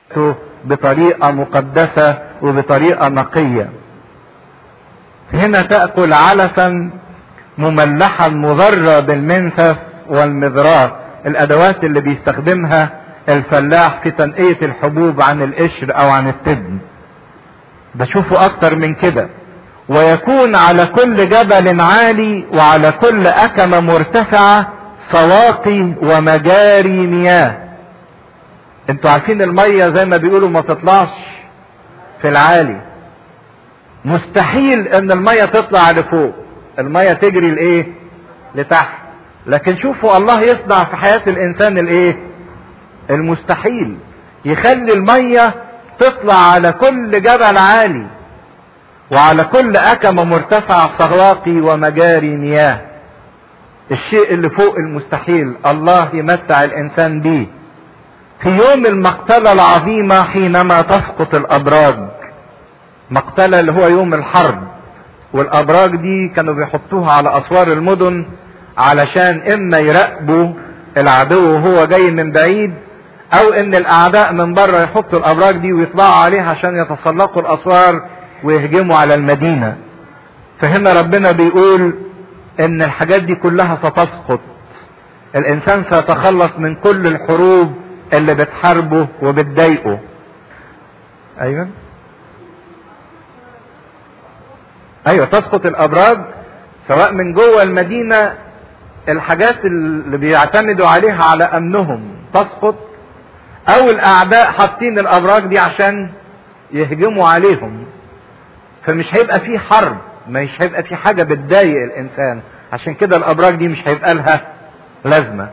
بطريقة مقدسة وبطريقة نقية هنا تأكل علفا مملحا مضرة بالمنسف والمذراة الأدوات اللي بيستخدمها الفلاح في تنقية الحبوب عن القشر أو عن التبن بشوفه أكتر من كده ويكون على كل جبل عالي وعلى كل أكمة مرتفعة سواقي ومجاري مياه انتوا عارفين المية زي ما بيقولوا ما تطلعش في العالي مستحيل ان المية تطلع لفوق المية تجري لايه لتحت لكن شوفوا الله يصنع في حياة الانسان الايه المستحيل يخلي المية تطلع على كل جبل عالي وعلى كل أكمة مرتفع سواقي ومجاري مياه الشيء اللي فوق المستحيل الله يمتع الإنسان به في يوم المقتلة العظيمة حينما تسقط الأبراج مقتلة اللي هو يوم الحرب والأبراج دي كانوا بيحطوها على أسوار المدن علشان إما يراقبوا العدو وهو جاي من بعيد أو إن الأعداء من بره يحطوا الأبراج دي ويطلعوا عليها عشان يتسلقوا الأسوار ويهجموا على المدينة فهنا ربنا بيقول ان الحاجات دي كلها ستسقط الانسان سيتخلص من كل الحروب اللي بتحاربه وبتضايقه ايوه ايوه تسقط الابراج سواء من جوه المدينه الحاجات اللي بيعتمدوا عليها على امنهم تسقط او الاعداء حاطين الابراج دي عشان يهجموا عليهم فمش هيبقى في حرب مش هيبقى في حاجة بتضايق الإنسان عشان كده الأبراج دي مش هيبقى لها لازمة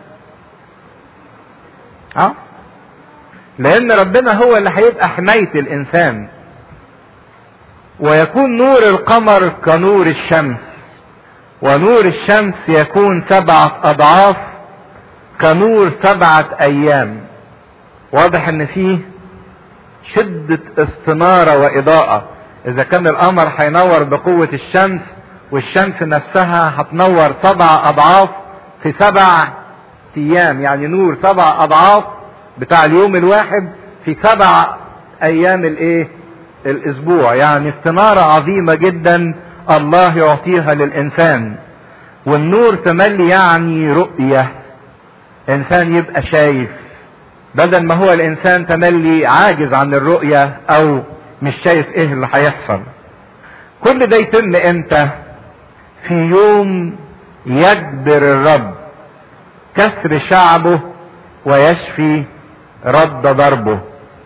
اه لأن ربنا هو اللي هيبقى حماية الإنسان ويكون نور القمر كنور الشمس ونور الشمس يكون سبعة أضعاف كنور سبعة أيام واضح إن فيه شدة استنارة وإضاءة اذا كان القمر هينور بقوة الشمس والشمس نفسها هتنور سبع اضعاف في سبع ايام يعني نور سبع اضعاف بتاع اليوم الواحد في سبع ايام الايه الاسبوع يعني استنارة عظيمة جدا الله يعطيها للانسان والنور تملي يعني رؤية انسان يبقى شايف بدل ما هو الانسان تملي عاجز عن الرؤية او مش شايف ايه اللي هيحصل كل ده يتم امتى في يوم يجبر الرب كسر شعبه ويشفي رد ضربه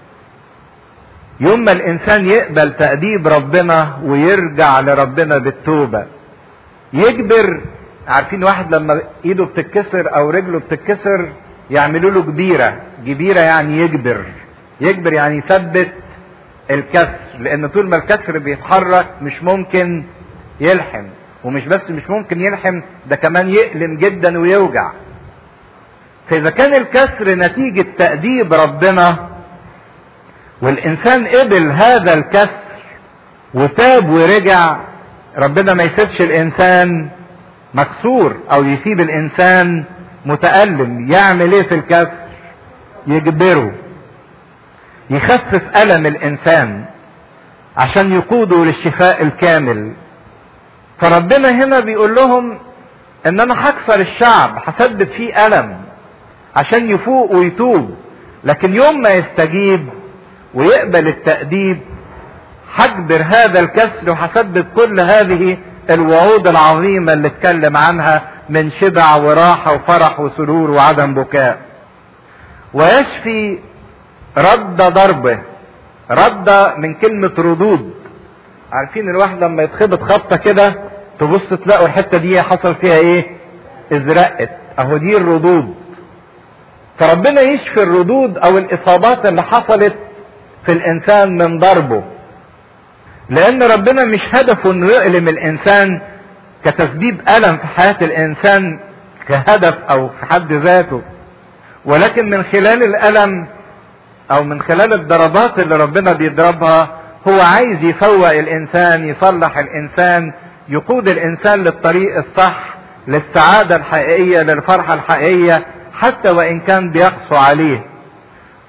يوم ما الانسان يقبل تأديب ربنا ويرجع لربنا بالتوبة يجبر عارفين واحد لما ايده بتتكسر او رجله بتتكسر يعملوا له جبيرة جبيرة يعني يجبر يجبر يعني يثبت الكسر لان طول ما الكسر بيتحرك مش ممكن يلحم ومش بس مش ممكن يلحم ده كمان يألم جدا ويوجع فاذا كان الكسر نتيجة تأديب ربنا والانسان قبل هذا الكسر وتاب ورجع ربنا ما يسيبش الانسان مكسور او يسيب الانسان متألم يعمل ايه في الكسر يجبره يخفف ألم الإنسان عشان يقودوا للشفاء الكامل فربنا هنا بيقول لهم ان انا هكسر الشعب هسبب فيه ألم عشان يفوق ويتوب لكن يوم ما يستجيب ويقبل التأديب هجبر هذا الكسر وهسبب كل هذه الوعود العظيمة اللي اتكلم عنها من شبع وراحة وفرح وسرور وعدم بكاء ويشفي رد ضربه رد من كلمة ردود عارفين الواحد لما يتخبط خبطة كده تبص تلاقوا الحتة دي حصل فيها ايه ازرقت اهو دي الردود فربنا يشفي الردود او الاصابات اللي حصلت في الانسان من ضربه لان ربنا مش هدفه انه يؤلم الانسان كتسبيب الم في حياة الانسان كهدف او في حد ذاته ولكن من خلال الالم او من خلال الضربات اللي ربنا بيضربها هو عايز يفوق الانسان يصلح الانسان يقود الانسان للطريق الصح للسعادة الحقيقية للفرحة الحقيقية حتى وان كان بيقسو عليه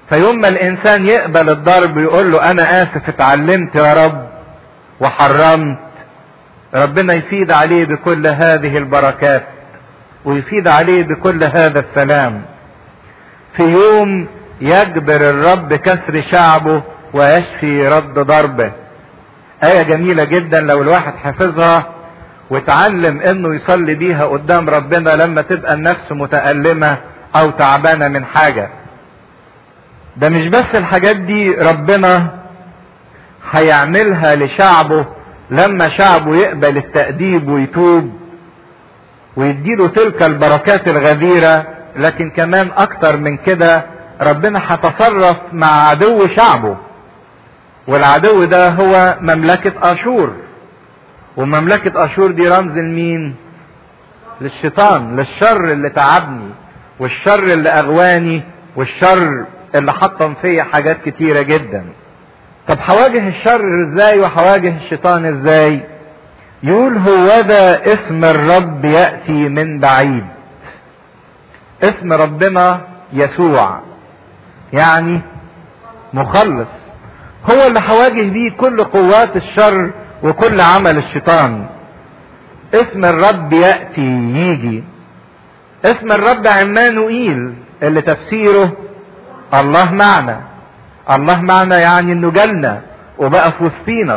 فيوم ما الانسان يقبل الضرب ويقول له انا اسف اتعلمت يا رب وحرمت ربنا يفيد عليه بكل هذه البركات ويفيد عليه بكل هذا السلام في يوم يجبر الرب كسر شعبه ويشفي رد ضربه آية جميلة جدا لو الواحد حافظها وتعلم انه يصلي بيها قدام ربنا لما تبقى النفس متألمة او تعبانة من حاجة ده مش بس الحاجات دي ربنا هيعملها لشعبه لما شعبه يقبل التأديب ويتوب ويديله تلك البركات الغزيرة لكن كمان اكتر من كده ربنا هتصرف مع عدو شعبه والعدو ده هو مملكة اشور ومملكة اشور دي رمز لمين للشيطان للشر اللي تعبني والشر اللي اغواني والشر اللي حطم فيا حاجات كتيرة جدا طب هواجه الشر ازاي وهواجه الشيطان ازاي يقول هو ذا اسم الرب يأتي من بعيد اسم ربنا يسوع يعني مخلص هو اللي هواجه بيه كل قوات الشر وكل عمل الشيطان اسم الرب يأتي يجي اسم الرب عمانوئيل اللي تفسيره الله معنا الله معنا يعني انه جالنا وبقى في وسطينا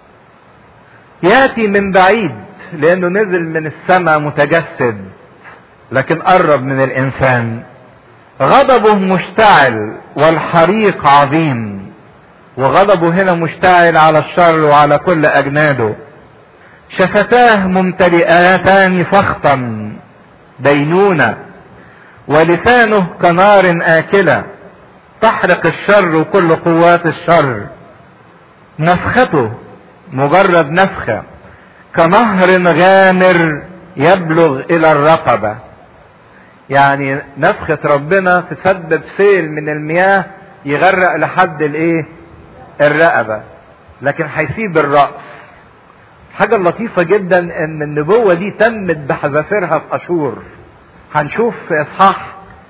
ياتي من بعيد لانه نزل من السماء متجسد لكن قرب من الانسان غضبه مشتعل والحريق عظيم وغضبه هنا مشتعل على الشر وعلى كل اجناده شفتاه ممتلئتان سخطا دينونه ولسانه كنار اكله تحرق الشر وكل قوات الشر نفخته مجرد نفخه كنهر غامر يبلغ الى الرقبه يعني نفخة ربنا تسبب سيل من المياه يغرق لحد الايه الرقبة لكن هيسيب الرأس حاجة لطيفة جدا ان النبوة دي تمت بحذافيرها في اشور هنشوف في اصحاح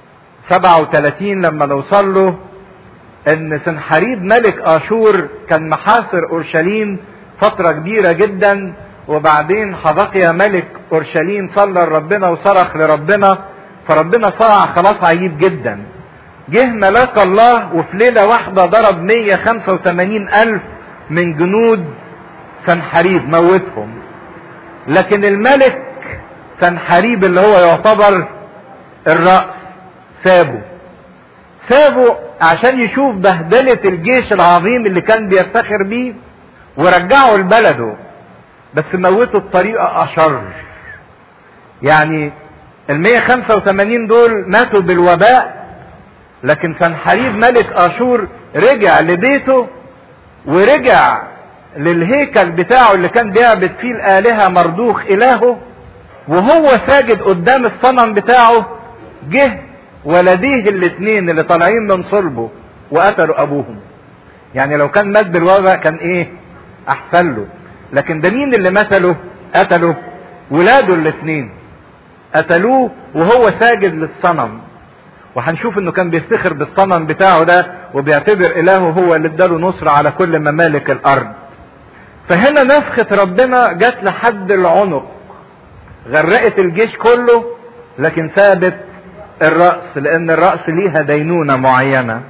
37 لما نوصل له ان سنحريب ملك اشور كان محاصر اورشليم فترة كبيرة جدا وبعدين حبقيا ملك اورشليم صلى لربنا وصرخ لربنا فربنا صنع خلاص عجيب جدا جه ملاك الله وفي ليلة واحدة ضرب 185 ألف من جنود سنحريب موتهم لكن الملك سنحريب اللي هو يعتبر الرأس سابه سابه عشان يشوف بهدلة الجيش العظيم اللي كان بيفتخر بيه ورجعه لبلده بس موته بطريقة أشر يعني ال 185 دول ماتوا بالوباء لكن سنحريب ملك اشور رجع لبيته ورجع للهيكل بتاعه اللي كان بيعبد فيه الالهه مردوخ الهه وهو ساجد قدام الصنم بتاعه جه ولديه الاثنين اللي طالعين من صلبه وقتلوا ابوهم يعني لو كان مات بالوباء كان ايه احسن له لكن ده مين اللي مثله قتله ولاده الاثنين قتلوه وهو ساجد للصنم وهنشوف انه كان بيفتخر بالصنم بتاعه ده وبيعتبر الهه هو اللي اداله نصرة على كل ممالك الارض فهنا نفخة ربنا جت لحد العنق غرقت الجيش كله لكن سابت الرأس لان الرأس ليها دينونة معينة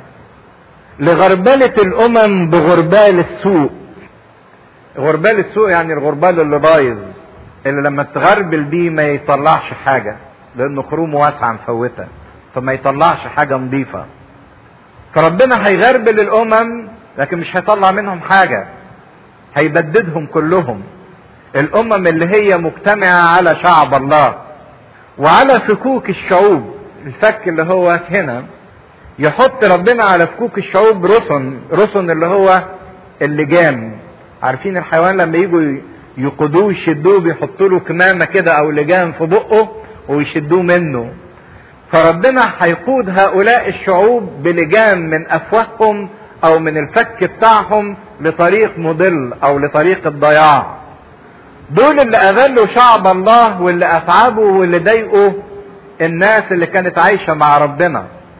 لغربلة الامم بغربال السوء غربال السوء يعني الغربال اللي بايظ اللي لما تغربل بيه ما يطلعش حاجة لانه خرومه واسعة مفوتة فما يطلعش حاجة نظيفة فربنا هيغربل الامم لكن مش هيطلع منهم حاجة هيبددهم كلهم الامم اللي هي مجتمعة على شعب الله وعلى فكوك الشعوب الفك اللي هو هنا يحط ربنا على فكوك الشعوب رسن رسن اللي هو اللجام عارفين الحيوان لما يجوا يقودوه يشدوه بيحطوا له كمامه كده او لجام في بقه ويشدوه منه فربنا هيقود هؤلاء الشعوب بلجام من افواههم او من الفك بتاعهم لطريق مضل او لطريق الضياع دول اللي اذلوا شعب الله واللي اتعبوا واللي ضايقوا الناس اللي كانت عايشه مع ربنا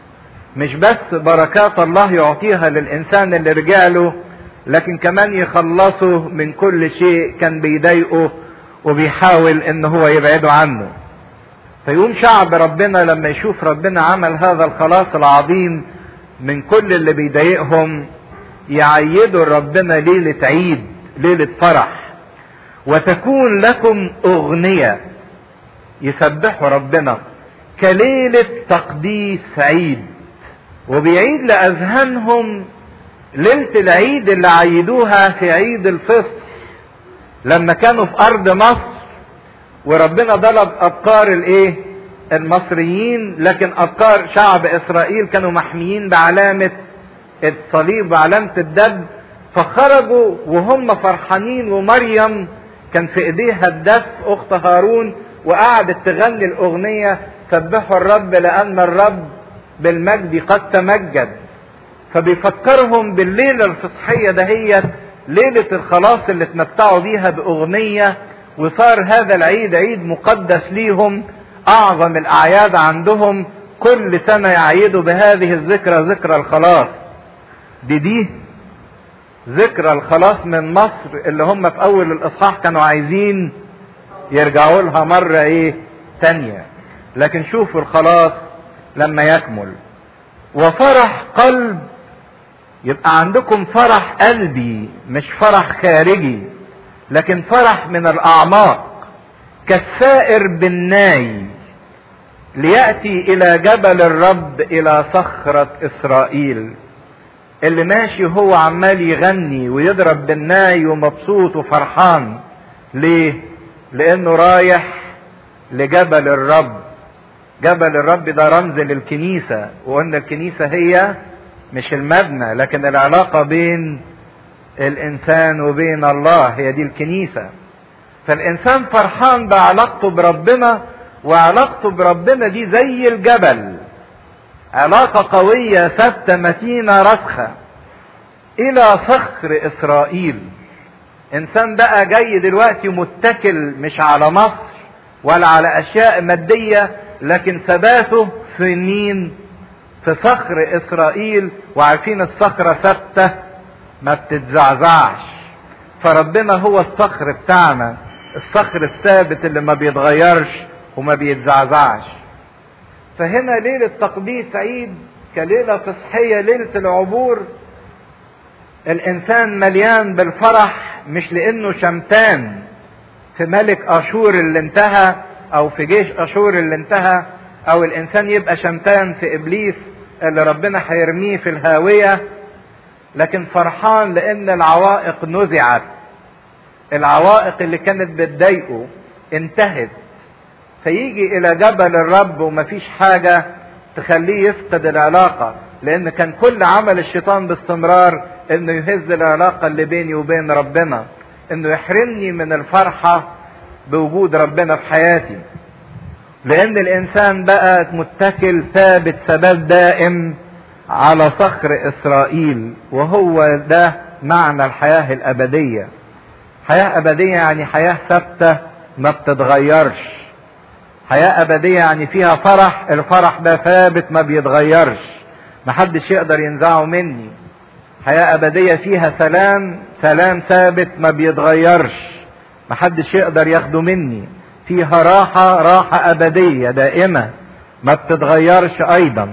مش بس بركات الله يعطيها للإنسان اللي رجع له لكن كمان يخلصه من كل شيء كان بيضايقه وبيحاول ان هو يبعده عنه فيقوم شعب ربنا لما يشوف ربنا عمل هذا الخلاص العظيم من كل اللي بيضايقهم يعيدوا ربنا ليلة عيد ليلة فرح وتكون لكم أغنية يسبحوا ربنا كليلة تقديس عيد وبيعيد لأذهانهم ليلة العيد اللي عيدوها في عيد الفصح لما كانوا في أرض مصر وربنا ضرب أبكار الإيه؟ المصريين لكن أبكار شعب إسرائيل كانوا محميين بعلامة الصليب وعلامة الدب فخرجوا وهم فرحانين ومريم كان في ايديها الدف اخت هارون وقعدت تغني الاغنية سبحوا الرب لان الرب بالمجد قد تمجد فبيفكرهم بالليلة الفصحية دهيت ليلة الخلاص اللي اتمتعوا بيها باغنية وصار هذا العيد عيد مقدس ليهم اعظم الاعياد عندهم كل سنة يعيدوا بهذه الذكرى ذكرى الخلاص دي دي ذكرى الخلاص من مصر اللي هم في اول الاصحاح كانوا عايزين يرجعوا لها مرة ايه تانية لكن شوفوا الخلاص لما يكمل وفرح قلب يبقى عندكم فرح قلبي مش فرح خارجي لكن فرح من الاعماق كالسائر بالناي لياتي الى جبل الرب الى صخره اسرائيل اللي ماشي هو عمال يغني ويضرب بالناي ومبسوط وفرحان ليه لانه رايح لجبل الرب جبل الرب ده رمز للكنيسة وقلنا الكنيسة هي مش المبنى لكن العلاقة بين الانسان وبين الله هي دي الكنيسة فالانسان فرحان بعلاقته بربنا وعلاقته بربنا دي زي الجبل علاقة قوية ثابتة متينة رسخة إلى صخر إسرائيل إنسان بقى جاي دلوقتي متكل مش على مصر ولا على أشياء مادية لكن ثباته في مين؟ في صخر إسرائيل وعارفين الصخرة ثابتة ما بتتزعزعش فربنا هو الصخر بتاعنا الصخر الثابت اللي ما بيتغيرش وما بيتزعزعش فهنا ليلة تقديس عيد كليلة فصحية ليلة العبور الإنسان مليان بالفرح مش لأنه شمتان في ملك أشور اللي انتهى أو في جيش أشور اللي انتهى أو الإنسان يبقى شمتان في إبليس اللي ربنا هيرميه في الهاوية لكن فرحان لأن العوائق نزعت العوائق اللي كانت بتضايقه انتهت فيجي الى جبل الرب ومفيش حاجة تخليه يفقد العلاقة لان كان كل عمل الشيطان باستمرار انه يهز العلاقة اللي بيني وبين ربنا انه يحرمني من الفرحة بوجود ربنا في حياتي لان الانسان بقى متكل ثابت ثبات دائم على صخر اسرائيل وهو ده معنى الحياة الابدية حياة ابدية يعني حياة ثابتة ما بتتغيرش حياة أبدية يعني فيها فرح الفرح ده ثابت ما بيتغيرش محدش يقدر ينزعه مني حياة أبدية فيها سلام سلام ثابت ما بيتغيرش محدش يقدر ياخده مني فيها راحة راحة أبدية دائمة ما بتتغيرش أيضا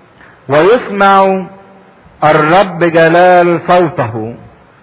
ويسمع الرب جلال صوته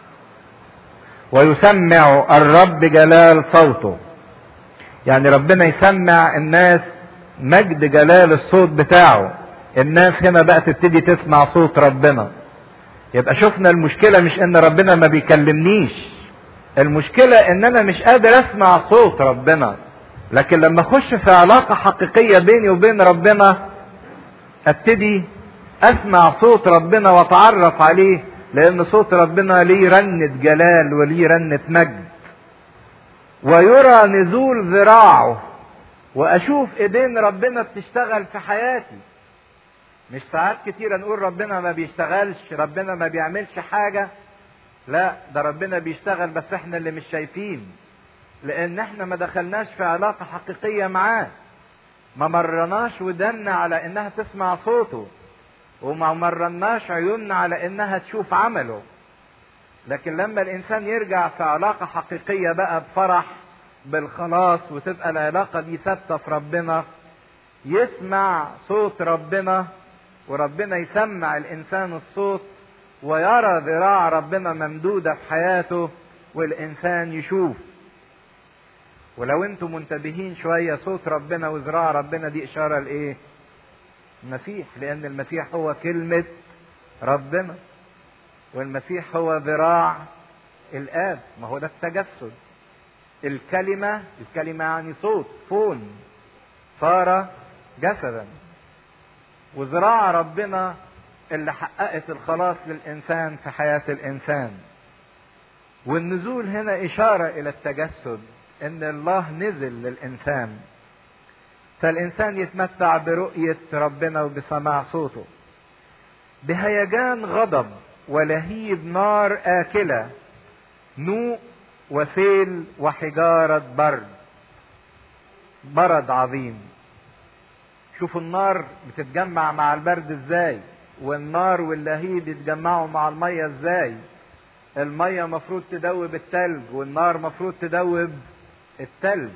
ويسمع الرب جلال صوته يعني ربنا يسمع الناس مجد جلال الصوت بتاعه الناس هنا بقى تبتدي تسمع صوت ربنا يبقى شفنا المشكلة مش ان ربنا ما بيكلمنيش المشكلة ان انا مش قادر اسمع صوت ربنا لكن لما اخش في علاقة حقيقية بيني وبين ربنا ابتدي اسمع صوت ربنا واتعرف عليه لان صوت ربنا ليه رنة جلال وليه رنة مجد ويرى نزول ذراعه واشوف ايدين ربنا بتشتغل في حياتي مش ساعات كتيرة نقول ربنا ما بيشتغلش ربنا ما بيعملش حاجة لا ده ربنا بيشتغل بس احنا اللي مش شايفين لان احنا ما دخلناش في علاقة حقيقية معاه ما مرناش ودنا على انها تسمع صوته وما مرناش عيوننا على انها تشوف عمله لكن لما الانسان يرجع في علاقة حقيقية بقى بفرح بالخلاص وتبقى العلاقة دي ثابتة في ربنا يسمع صوت ربنا وربنا يسمع الانسان الصوت ويرى ذراع ربنا ممدودة في حياته والانسان يشوف ولو انتم منتبهين شوية صوت ربنا وذراع ربنا دي اشارة لايه المسيح لان المسيح هو كلمة ربنا والمسيح هو ذراع الاب ما هو ده التجسد الكلمة الكلمة يعني صوت فون صار جسدا وذراع ربنا اللي حققت الخلاص للإنسان في حياة الإنسان والنزول هنا إشارة إلى التجسد إن الله نزل للإنسان فالإنسان يتمتع برؤية ربنا وبسماع صوته بهيجان غضب ولهيب نار آكلة نوء وسيل وحجارة برد برد عظيم شوفوا النار بتتجمع مع البرد ازاي والنار واللهيب يتجمعوا مع المية ازاي المية مفروض تدوب التلج والنار مفروض تدوب التلج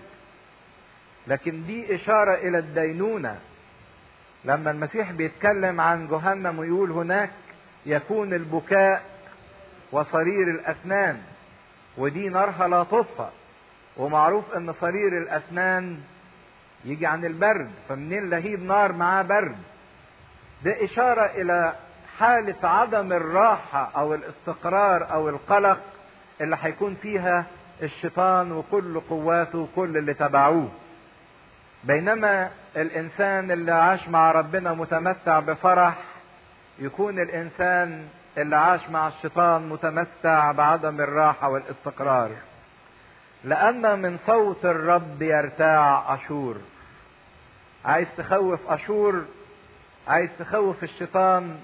لكن دي إشارة إلى الدينونة لما المسيح بيتكلم عن جهنم ويقول هناك يكون البكاء وصرير الأسنان ودي نارها لا تطفأ ومعروف ان صرير الاسنان يجي عن البرد فمنين لهيب نار معاه برد ده اشارة الى حالة عدم الراحة او الاستقرار او القلق اللي هيكون فيها الشيطان وكل قواته وكل اللي تبعوه بينما الانسان اللي عاش مع ربنا متمتع بفرح يكون الانسان اللي عاش مع الشيطان متمتع بعدم الراحة والاستقرار لأن من صوت الرب يرتاع أشور عايز تخوف أشور عايز تخوف الشيطان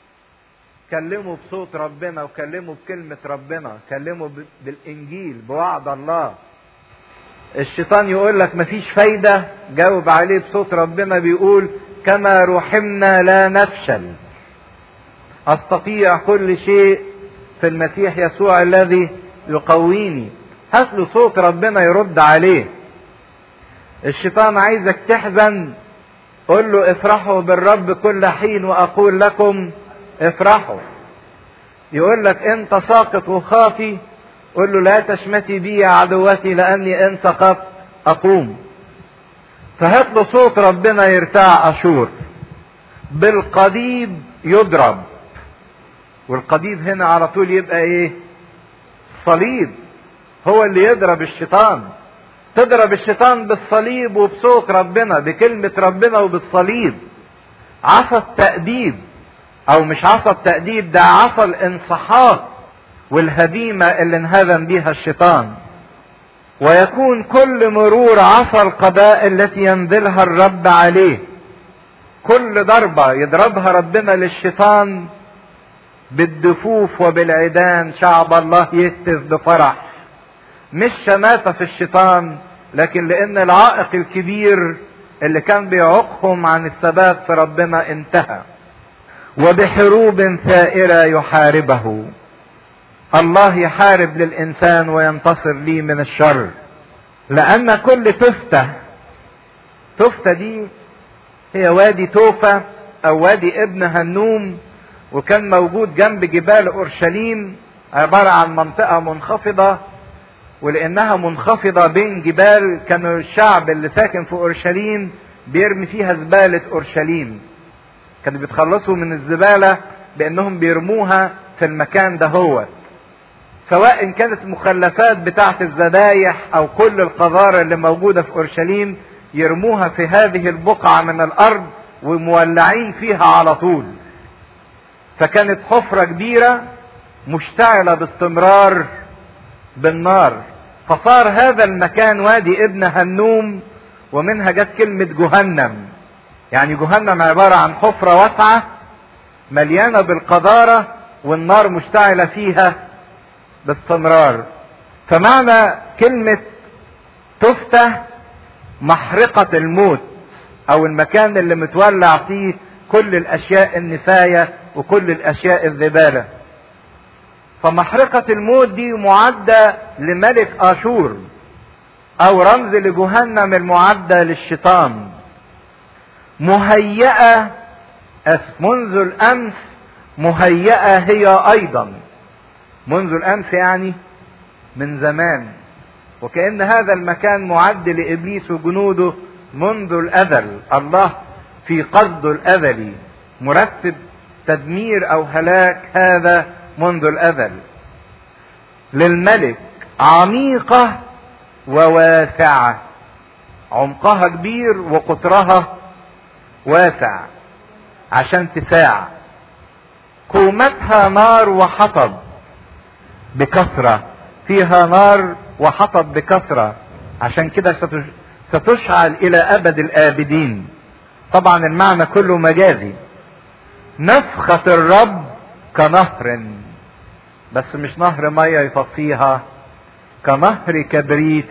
كلمه بصوت ربنا وكلمه بكلمة ربنا كلمه بالإنجيل بوعد الله الشيطان يقول لك مفيش فايدة جاوب عليه بصوت ربنا بيقول كما رحمنا لا نفشل استطيع كل شيء في المسيح يسوع الذي يقويني هات له صوت ربنا يرد عليه الشيطان عايزك تحزن قل له افرحوا بالرب كل حين واقول لكم افرحوا يقول لك انت ساقط وخافي قل له لا تشمتي بي يا عدوتي لاني ان سقطت اقوم فهات له صوت ربنا يرتاع اشور بالقضيب يضرب والقضيب هنا على طول يبقى ايه صليب هو اللي يضرب الشيطان تضرب الشيطان بالصليب وبصوت ربنا بكلمة ربنا وبالصليب عصا التأديب او مش عصا التأديب ده عصا الانصحاق والهديمة اللي انهزم بيها الشيطان ويكون كل مرور عصا القضاء التي ينزلها الرب عليه كل ضربة يضربها ربنا للشيطان بالدفوف وبالعيدان شعب الله يهتف بفرح مش شماتة في الشيطان لكن لان العائق الكبير اللي كان بيعوقهم عن الثبات في ربنا انتهى وبحروب ثائرة يحاربه الله يحارب للإنسان وينتصر ليه من الشر لأن كل تفتة تفتة دي هي وادي توفة أو وادي ابن هنوم وكان موجود جنب جبال أورشليم عبارة عن منطقة منخفضة ولأنها منخفضة بين جبال كانوا الشعب اللي ساكن في أورشليم بيرمي فيها زبالة أورشليم كانوا بيتخلصوا من الزبالة بأنهم بيرموها في المكان ده هو سواء إن كانت مخلفات بتاعة الذبايح أو كل القذارة اللي موجودة في أورشليم يرموها في هذه البقعة من الأرض ومولعين فيها على طول فكانت حفرة كبيرة مشتعلة باستمرار بالنار فصار هذا المكان وادي ابن هنوم ومنها جت كلمة جهنم يعني جهنم عبارة عن حفرة واسعة مليانة بالقذارة والنار مشتعلة فيها باستمرار فمعنى كلمة تفتة محرقة الموت او المكان اللي متولع فيه كل الاشياء النفاية وكل الاشياء الزبالة فمحرقة الموت دي معدة لملك اشور او رمز لجهنم المعدة للشيطان مهيئة منذ الامس مهيئة هي ايضا منذ الامس يعني من زمان وكأن هذا المكان معد لابليس وجنوده منذ الازل الله في قصده الازلي مرتب تدمير او هلاك هذا منذ الازل للملك عميقة وواسعة عمقها كبير وقطرها واسع عشان تساع كومتها نار وحطب بكثرة فيها نار وحطب بكثرة عشان كده ستشعل الى ابد الابدين طبعا المعنى كله مجازي نفخة الرب كنهر بس مش نهر مية يطفيها كنهر كبريت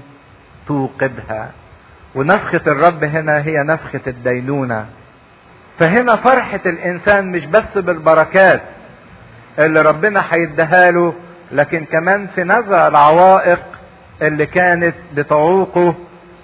توقدها ونفخة الرب هنا هي نفخة الدينونة فهنا فرحة الإنسان مش بس بالبركات اللي ربنا هيديها له لكن كمان في نزع العوائق اللي كانت بتعوقه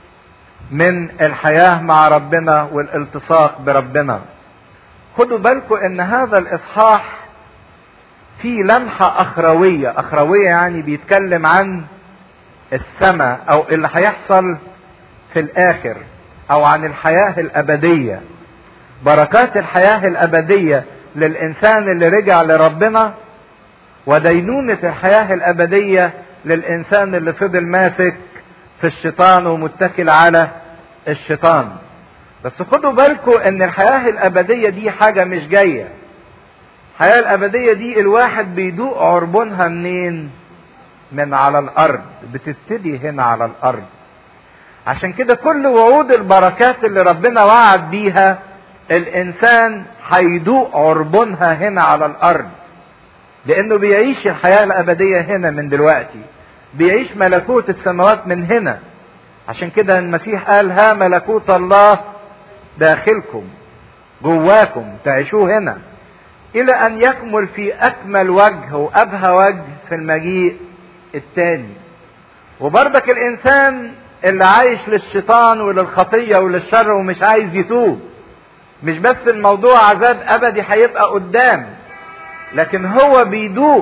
من الحياة مع ربنا والالتصاق بربنا خدوا بالكم ان هذا الاصحاح فيه لمحة اخروية اخروية يعني بيتكلم عن السماء او اللي هيحصل في الاخر او عن الحياة الابدية بركات الحياة الابدية للانسان اللي رجع لربنا ودينونة الحياة الابدية للانسان اللي فضل ماسك في الشيطان ومتكل على الشيطان بس خدوا بالكم ان الحياة الابدية دي حاجة مش جاية الحياة الابدية دي الواحد بيدوق عربونها منين من على الارض بتبتدي هنا على الارض عشان كده كل وعود البركات اللي ربنا وعد بيها الانسان هيدوق عربونها هنا على الارض لانه بيعيش الحياة الابدية هنا من دلوقتي بيعيش ملكوت السماوات من هنا عشان كده المسيح قال ها ملكوت الله داخلكم جواكم تعيشوه هنا الى ان يكمل في اكمل وجه وابهى وجه في المجيء التاني وبرضك الانسان اللي عايش للشيطان وللخطية وللشر ومش عايز يتوب مش بس الموضوع عذاب ابدي هيبقى قدام لكن هو بيدوق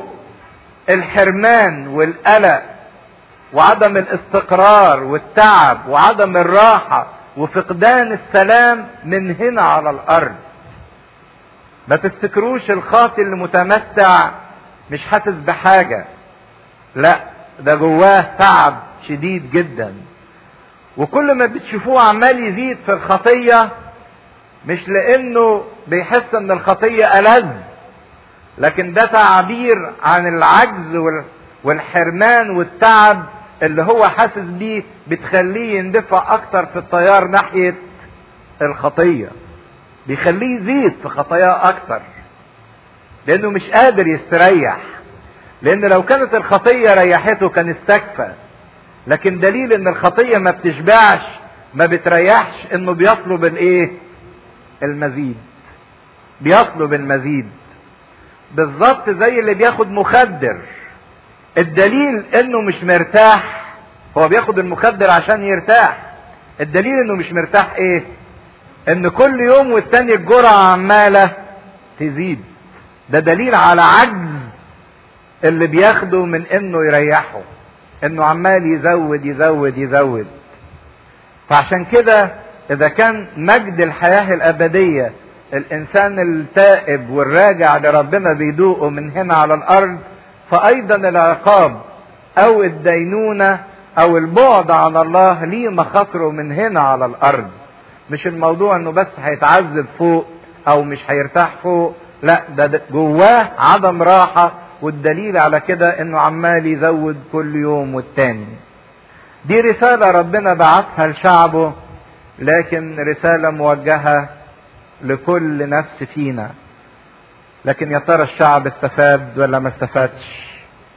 الحرمان والقلق وعدم الاستقرار والتعب وعدم الراحة وفقدان السلام من هنا على الارض ما تفتكروش الخاطي اللي متمتع مش حاسس بحاجة لا ده جواه تعب شديد جدا وكل ما بتشوفوه عمال يزيد في الخطية مش لانه بيحس ان الخطية ألذ لكن ده تعبير عن العجز والحرمان والتعب اللي هو حاسس بيه بتخليه يندفع اكتر في التيار ناحية الخطية بيخليه يزيد في خطاياه اكتر لانه مش قادر يستريح لان لو كانت الخطية ريحته كان استكفى لكن دليل ان الخطية ما بتشبعش ما بتريحش انه بيطلب الايه المزيد بيطلب المزيد بالظبط زي اللي بياخد مخدر الدليل انه مش مرتاح هو بياخد المخدر عشان يرتاح الدليل انه مش مرتاح ايه ان كل يوم والتاني الجرعة عمالة تزيد ده دليل على عجز اللي بياخده من انه يريحه انه عمال يزود يزود يزود فعشان كده اذا كان مجد الحياة الابدية الانسان التائب والراجع لربنا بيدوقه من هنا على الارض فايضا العقاب او الدينونة او البعد عن الله ليه مخاطره من هنا على الارض مش الموضوع انه بس هيتعذب فوق او مش هيرتاح فوق لا ده جواه عدم راحة والدليل على كده انه عمال يزود كل يوم والتاني دي رسالة ربنا بعثها لشعبه لكن رسالة موجهة لكل نفس فينا لكن يا ترى الشعب استفاد ولا ما استفادش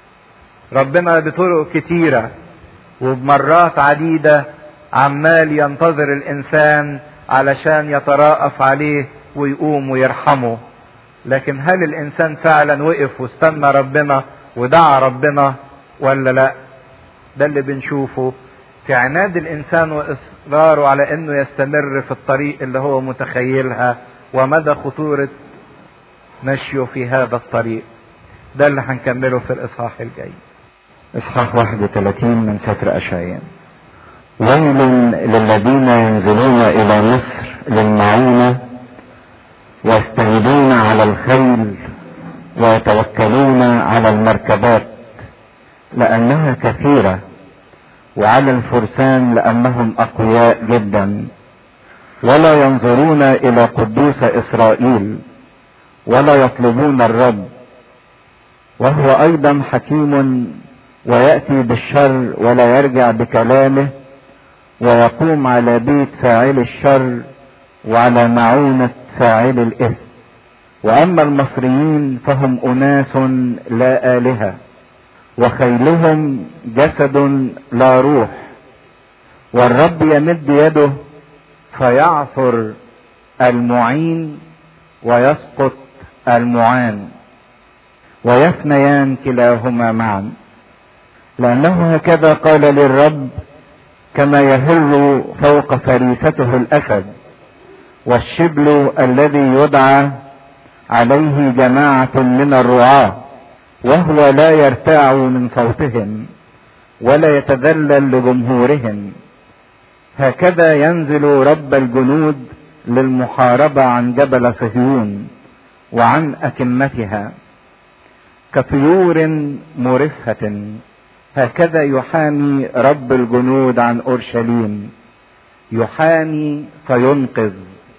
ربنا بطرق كتيرة وبمرات عديدة عمال ينتظر الانسان علشان يتراءف عليه ويقوم ويرحمه لكن هل الانسان فعلا وقف واستنى ربنا ودعا ربنا ولا لا ده اللي بنشوفه في عناد الانسان واصراره على انه يستمر في الطريق اللي هو متخيلها ومدى خطورة مشيه في هذا الطريق ده اللي هنكمله في الاصحاح الجاي اصحاح 31 من سفر اشعياء ويل للذين ينزلون الى مصر للمعونة ويستندون على الخيل ويتوكلون على المركبات لانها كثيرة وعلى الفرسان لانهم اقوياء جدا ولا ينظرون الى قدوس اسرائيل ولا يطلبون الرب وهو ايضا حكيم وياتي بالشر ولا يرجع بكلامه ويقوم على بيت فاعل الشر وعلى معونه فاعل الاثم واما المصريين فهم اناس لا الهه وخيلهم جسد لا روح والرب يمد يده فيعثر المعين ويسقط المعان ويفنيان كلاهما معا لانه هكذا قال للرب كما يهر فوق فريسته الاسد والشبل الذي يدعى عليه جماعه من الرعاه وهو لا يرتاع من صوتهم ولا يتذلل لجمهورهم هكذا ينزل رب الجنود للمحاربه عن جبل صهيون وعن اكمتها كطيور مرفه هكذا يحامي رب الجنود عن اورشليم يحامي فينقذ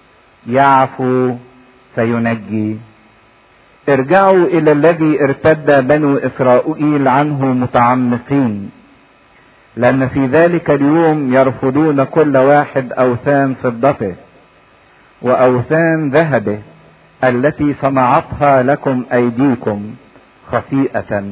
يعفو فينجي ارجعوا الى الذي ارتد بنو اسرائيل عنه متعمقين لان في ذلك اليوم يرفضون كل واحد اوثان فضته واوثان ذهبه التي صنعتها لكم ايديكم خطيئه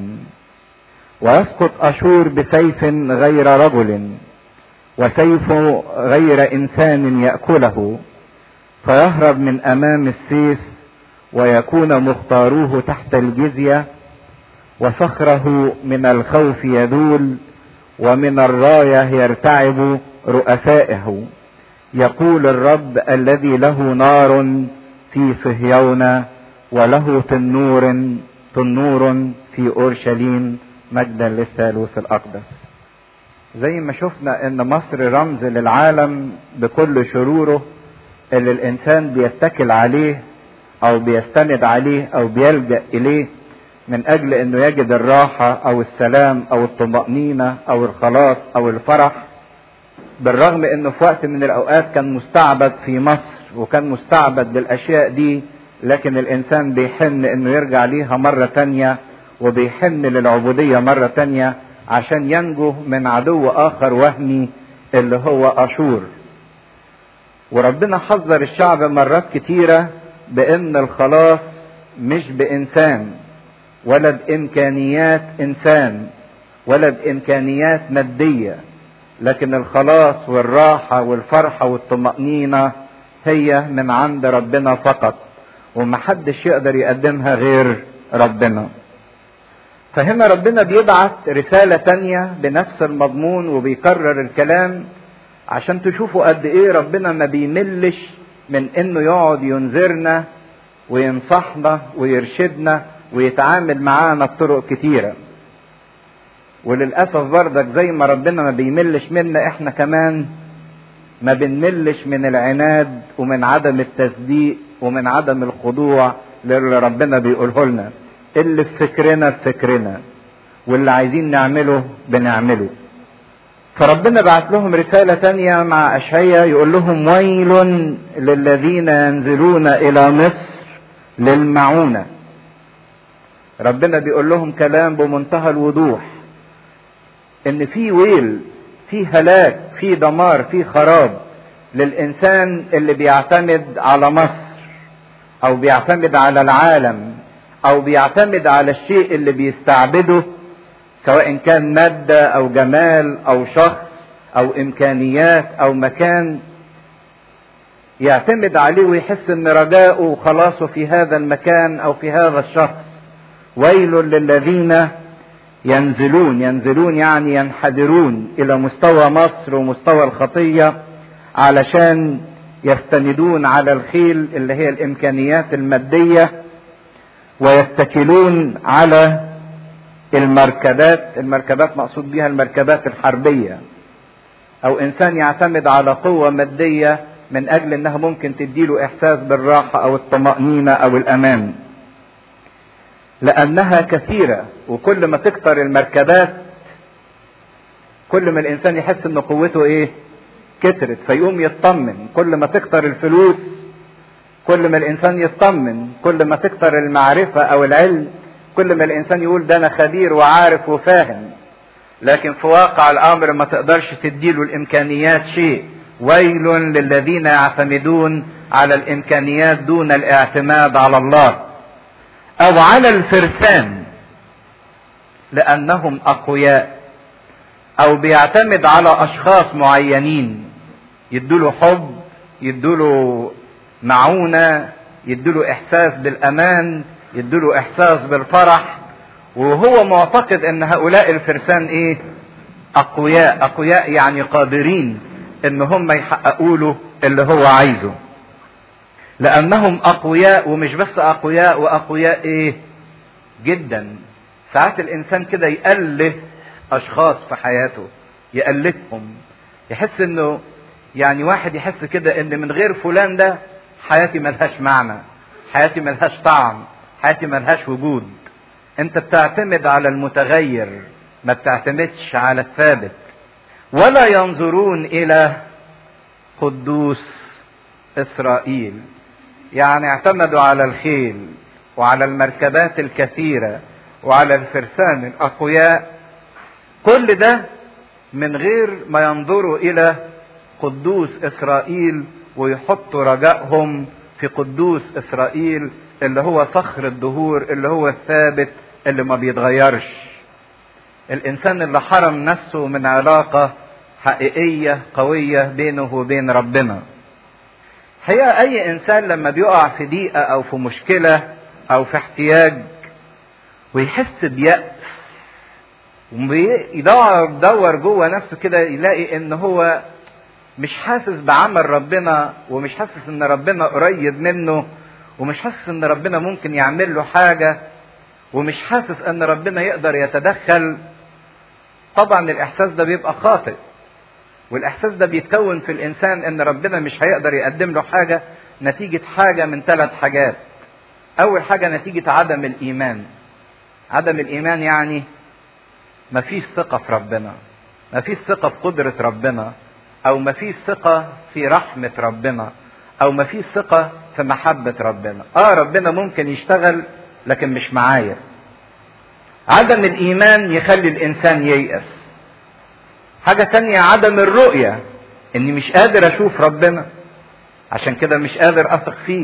ويسقط اشور بسيف غير رجل وسيف غير انسان ياكله فيهرب من امام السيف ويكون مختاروه تحت الجزيه وصخره من الخوف يذول ومن الرايه يرتعب رؤسائه يقول الرب الذي له نار في صهيون وله تنور تنور في اورشليم مجدا للثالوث الاقدس زي ما شفنا ان مصر رمز للعالم بكل شروره اللي الانسان بيتكل عليه او بيستند عليه او بيلجا اليه من اجل انه يجد الراحه او السلام او الطمانينه او الخلاص او الفرح بالرغم انه في وقت من الاوقات كان مستعبد في مصر وكان مستعبد للاشياء دي لكن الانسان بيحن انه يرجع ليها مره تانيه وبيحن للعبوديه مره تانيه عشان ينجو من عدو اخر وهمي اللي هو اشور وربنا حذر الشعب مرات كتيره بان الخلاص مش بانسان ولا بامكانيات انسان ولا بامكانيات ماديه لكن الخلاص والراحه والفرحه والطمانينه هي من عند ربنا فقط ومحدش يقدر يقدمها غير ربنا فهنا ربنا بيبعت رسالة تانية بنفس المضمون وبيكرر الكلام عشان تشوفوا قد ايه ربنا ما بيملش من انه يقعد ينذرنا وينصحنا ويرشدنا ويتعامل معانا بطرق كتيرة وللأسف بردك زي ما ربنا ما بيملش منا احنا كمان ما بنملش من العناد ومن عدم التصديق ومن عدم الخضوع للي ربنا بيقوله لنا اللي في فكرنا في فكرنا واللي عايزين نعمله بنعمله فربنا بعت لهم رسالة تانية مع أشعية يقول لهم ويل للذين ينزلون إلى مصر للمعونة ربنا بيقول لهم كلام بمنتهى الوضوح ان في ويل في هلاك في دمار في خراب للانسان اللي بيعتمد على مصر او بيعتمد على العالم او بيعتمد على الشيء اللي بيستعبده سواء كان ماده او جمال او شخص او امكانيات او مكان يعتمد عليه ويحس ان رجاؤه وخلاصه في هذا المكان او في هذا الشخص ويل للذين ينزلون ينزلون يعني ينحدرون الى مستوى مصر ومستوى الخطيه علشان يستندون على الخيل اللي هي الامكانيات الماديه ويتكلون على المركبات المركبات مقصود بها المركبات الحربيه او انسان يعتمد على قوه ماديه من اجل انها ممكن تديله احساس بالراحه او الطمانينه او الامان لانها كثيره وكل ما تكتر المركبات كل ما الانسان يحس ان قوته ايه كترت فيقوم يطمن كل ما تكتر الفلوس كل ما الانسان يطمن كل ما تكتر المعرفه او العلم كل ما الانسان يقول ده انا خبير وعارف وفاهم لكن في واقع الامر ما تقدرش تديله الامكانيات شيء ويل للذين يعتمدون على الامكانيات دون الاعتماد على الله او على الفرسان لانهم اقوياء او بيعتمد على اشخاص معينين يدوله حب يدوله معونة يدوله احساس بالامان يدوله احساس بالفرح وهو معتقد ان هؤلاء الفرسان ايه اقوياء اقوياء يعني قادرين ان هم يحققوا له اللي هو عايزه لانهم اقوياء ومش بس اقوياء واقوياء ايه جدا ساعات الانسان كده يأله اشخاص في حياته يألفهم يحس انه يعني واحد يحس كده ان من غير فلان ده حياتي ملهاش معنى حياتي ملهاش طعم حياتي ملهاش وجود انت بتعتمد على المتغير ما بتعتمدش على الثابت ولا ينظرون الى قدوس اسرائيل يعني اعتمدوا على الخيل وعلى المركبات الكثيره وعلى الفرسان الاقوياء كل ده من غير ما ينظروا الى قدوس اسرائيل ويحطوا رجائهم في قدوس اسرائيل اللي هو صخر الدهور اللي هو الثابت اللي ما بيتغيرش الانسان اللي حرم نفسه من علاقه حقيقيه قويه بينه وبين ربنا هي اي انسان لما بيقع في ضيقه او في مشكله او في احتياج ويحس بيأس ويدور يدور جوه نفسه كده يلاقي ان هو مش حاسس بعمل ربنا ومش حاسس ان ربنا قريب منه ومش حاسس ان ربنا ممكن يعمل له حاجه ومش حاسس ان ربنا يقدر يتدخل طبعا الاحساس ده بيبقى خاطئ والاحساس ده بيتكون في الانسان ان ربنا مش هيقدر يقدم له حاجه نتيجه حاجه من ثلاث حاجات اول حاجه نتيجه عدم الايمان عدم الايمان يعني مفيش ثقه في ربنا مفيش ثقه في قدره ربنا او مفيش ثقه في رحمه ربنا او مفيش ثقه في محبه ربنا اه ربنا ممكن يشتغل لكن مش معايا عدم الايمان يخلي الانسان ييأس حاجة تانية عدم الرؤية اني مش قادر اشوف ربنا عشان كده مش قادر اثق فيه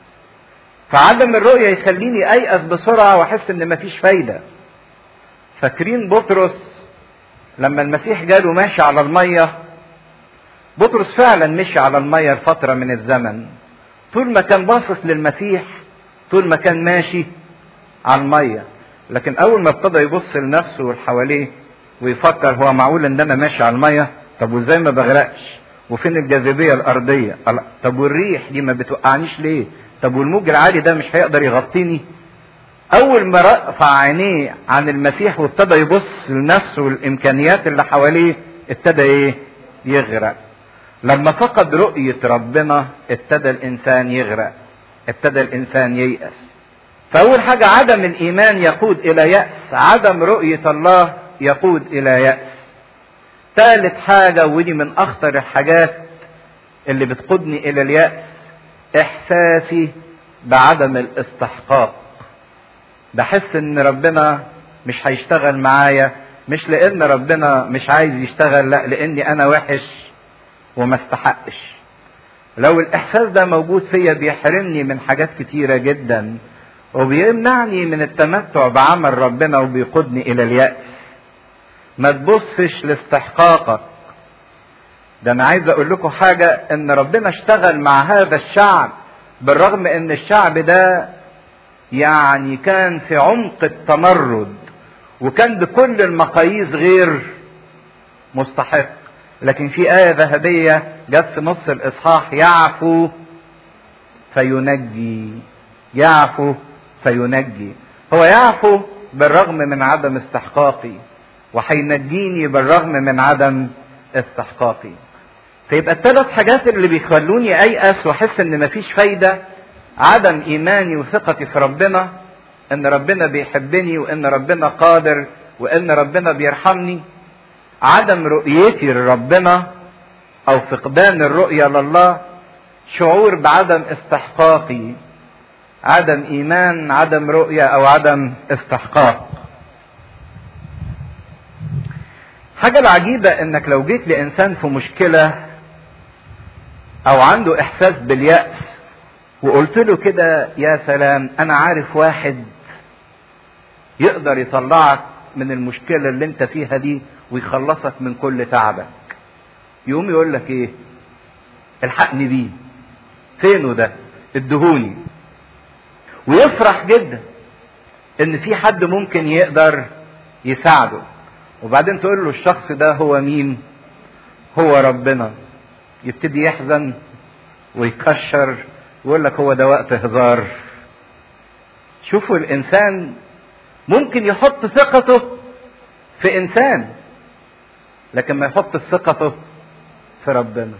فعدم الرؤية يخليني ايأس بسرعة واحس ان مفيش فايدة فاكرين بطرس لما المسيح جاله ماشي على المية بطرس فعلا مشي على المية لفترة من الزمن طول ما كان باصص للمسيح طول ما كان ماشي على المية لكن اول ما ابتدى يبص لنفسه والحواليه ويفكر هو معقول ان انا ماشي على الميه طب وازاي ما بغرقش وفين الجاذبيه الارضيه طب والريح دي ما بتوقعنيش ليه طب والموج العالي ده مش هيقدر يغطيني اول ما رفع عينيه عن المسيح وابتدى يبص لنفسه والامكانيات اللي حواليه ابتدى ايه يغرق لما فقد رؤيه ربنا ابتدى الانسان يغرق ابتدى الانسان ييأس فاول حاجه عدم الايمان يقود الى يأس عدم رؤيه الله يقود الى يأس ثالث حاجة ودي من اخطر الحاجات اللي بتقودني الى اليأس احساسي بعدم الاستحقاق بحس ان ربنا مش هيشتغل معايا مش لان ربنا مش عايز يشتغل لا لاني انا وحش وما استحقش لو الاحساس ده موجود فيا بيحرمني من حاجات كتيرة جدا وبيمنعني من التمتع بعمل ربنا وبيقودني الى اليأس ما تبصش لاستحقاقك ده انا عايز اقول لكم حاجة ان ربنا اشتغل مع هذا الشعب بالرغم ان الشعب ده يعني كان في عمق التمرد وكان بكل المقاييس غير مستحق لكن في آية ذهبية جت في نص الإصحاح يعفو فينجي يعفو فينجي هو يعفو بالرغم من عدم استحقاقي وهينجيني بالرغم من عدم استحقاقي فيبقى الثلاث حاجات اللي بيخلوني ايأس واحس ان مفيش فايدة عدم ايماني وثقتي في ربنا ان ربنا بيحبني وان ربنا قادر وان ربنا بيرحمني عدم رؤيتي لربنا او فقدان الرؤية لله شعور بعدم استحقاقي عدم ايمان عدم رؤية او عدم استحقاق حاجة العجيبة انك لو جيت لانسان في مشكلة او عنده احساس باليأس وقلت له كده يا سلام انا عارف واحد يقدر يطلعك من المشكلة اللي انت فيها دي ويخلصك من كل تعبك يقوم يقول لك ايه الحقني بيه فينه ده ادهوني ويفرح جدا ان في حد ممكن يقدر يساعده وبعدين تقول له الشخص ده هو مين هو ربنا يبتدي يحزن ويكشر ويقول لك هو ده وقت هزار شوفوا الانسان ممكن يحط ثقته في انسان لكن ما يحط ثقته في ربنا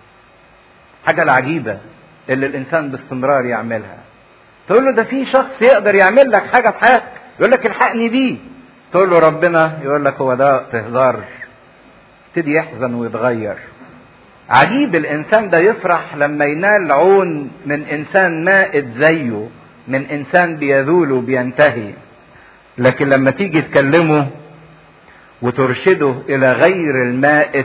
حاجة العجيبة اللي الانسان باستمرار يعملها تقول له ده في شخص يقدر يعمل لك حاجة في حياتك يقول لك الحقني بيه تقول له ربنا يقول لك هو ده تهزار يبتدي يحزن ويتغير عجيب الانسان ده يفرح لما ينال عون من انسان مائت زيه من انسان بيذول وبينتهي لكن لما تيجي تكلمه وترشده الى غير المائت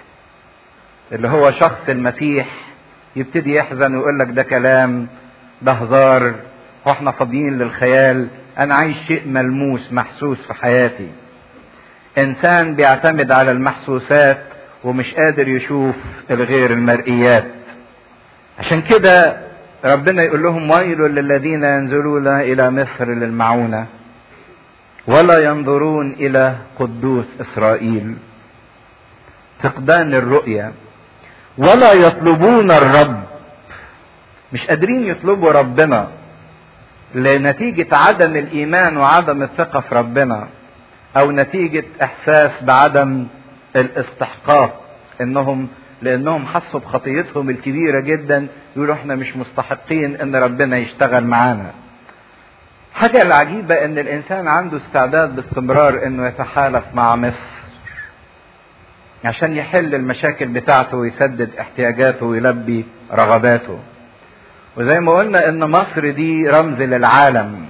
اللي هو شخص المسيح يبتدي يحزن ويقول لك ده كلام ده هزار هو احنا فاضيين للخيال انا عايز شيء ملموس محسوس في حياتي انسان بيعتمد على المحسوسات ومش قادر يشوف الغير المرئيات عشان كده ربنا يقول لهم ويل للذين ينزلون الى مصر للمعونه ولا ينظرون الى قدوس اسرائيل فقدان الرؤيه ولا يطلبون الرب مش قادرين يطلبوا ربنا لنتيجة عدم الإيمان وعدم الثقة في ربنا أو نتيجة إحساس بعدم الاستحقاق إنهم لأنهم حسوا بخطيتهم الكبيرة جدا يقولوا إحنا مش مستحقين إن ربنا يشتغل معانا. حاجة العجيبة إن الإنسان عنده استعداد باستمرار إنه يتحالف مع مصر عشان يحل المشاكل بتاعته ويسدد احتياجاته ويلبي رغباته. وزي ما قلنا ان مصر دي رمز للعالم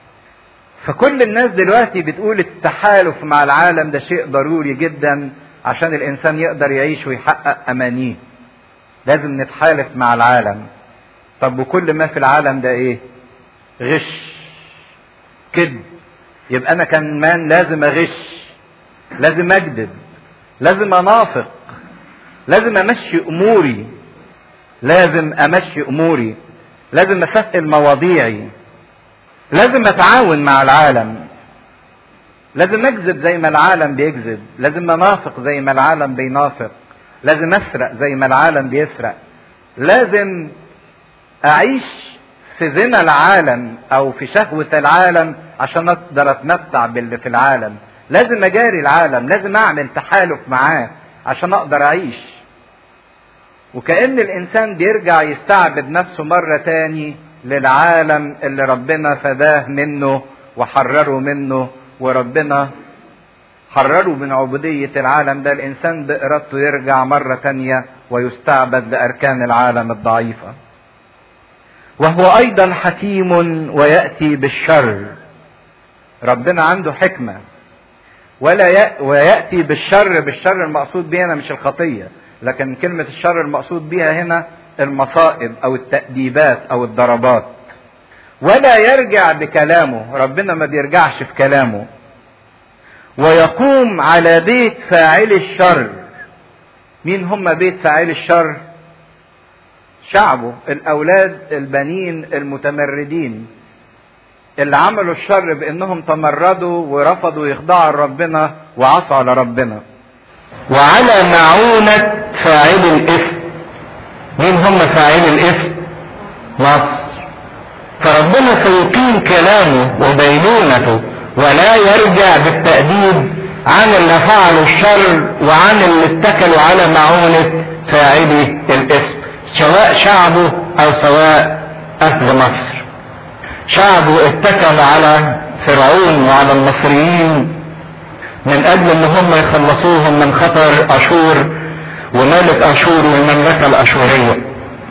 فكل الناس دلوقتي بتقول التحالف مع العالم ده شيء ضروري جدا عشان الانسان يقدر يعيش ويحقق امانيه لازم نتحالف مع العالم طب وكل ما في العالم ده ايه غش كذب يبقى انا كمان لازم اغش لازم اكذب لازم انافق لازم امشي اموري لازم امشي اموري لازم اسهل مواضيعي لازم اتعاون مع العالم لازم اكذب زي ما العالم بيكذب لازم انافق زي ما العالم بينافق لازم اسرق زي ما العالم بيسرق لازم اعيش في زنا العالم او في شهوة العالم عشان اقدر اتمتع باللي في العالم لازم اجاري العالم لازم اعمل تحالف معاه عشان اقدر اعيش وكأن الإنسان بيرجع يستعبد نفسه مرة تاني للعالم اللي ربنا فداه منه وحرره منه وربنا حرره من عبودية العالم ده الإنسان بإرادته يرجع مرة تانية ويستعبد لأركان العالم الضعيفة وهو أيضا حكيم ويأتي بالشر ربنا عنده حكمة ولا ويأتي بالشر بالشر المقصود به هنا مش الخطية لكن كلمة الشر المقصود بها هنا المصائب أو التأديبات أو الضربات ولا يرجع بكلامه ربنا ما بيرجعش في كلامه ويقوم على بيت فاعل الشر مين هم بيت فاعل الشر شعبه الاولاد البنين المتمردين اللي عملوا الشر بانهم تمردوا ورفضوا يخضعوا لربنا وعصوا على ربنا وعلى معونة فاعل الإثم مين هم فاعل الإثم مصر فربنا سيقيم كلامه وبينونته ولا يرجع بالتأديب عن اللي فعلوا الشر وعن اللي اتكلوا على معونة فاعلي الإثم سواء شعبه أو سواء أهل مصر شعبه اتكل على فرعون وعلى المصريين من اجل ان هم يخلصوهم من خطر اشور وملك اشور والمملكه الاشوريه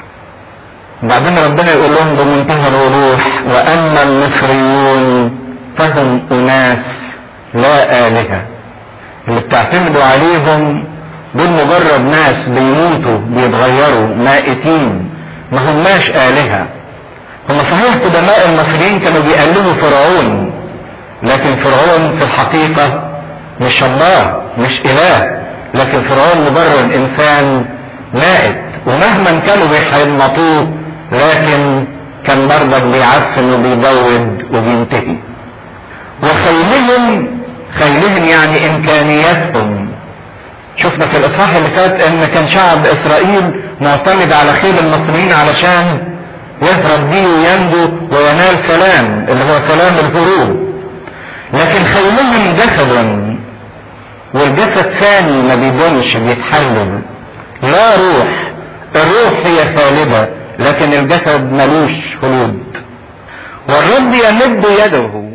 بعدين ربنا يقول لهم بمنتهى الوضوح واما المصريون فهم اناس لا الهه اللي بتعتمدوا عليهم دول مجرد ناس بيموتوا بيتغيروا مائتين ما هماش الهه هم صحيح قدماء المصريين كانوا بيقلدوا فرعون لكن فرعون في الحقيقه مش الله مش اله لكن فرعون مجرد انسان مائت ومهما كانوا بيحنطوه لكن كان برضك بيعفن وبيبود وبينتهي وخيلهم خيلهم يعني امكانياتهم شفنا في الاصحاح اللي فات ان كان شعب اسرائيل معتمد على خيل المصريين علشان يهرب بيه وينجو وينال سلام اللي هو سلام الهروب لكن خيلهم جسد والجسد ثاني ما بيبونش بيتحلل لا روح الروح هي خالدة لكن الجسد ملوش خلود والرب يمد يده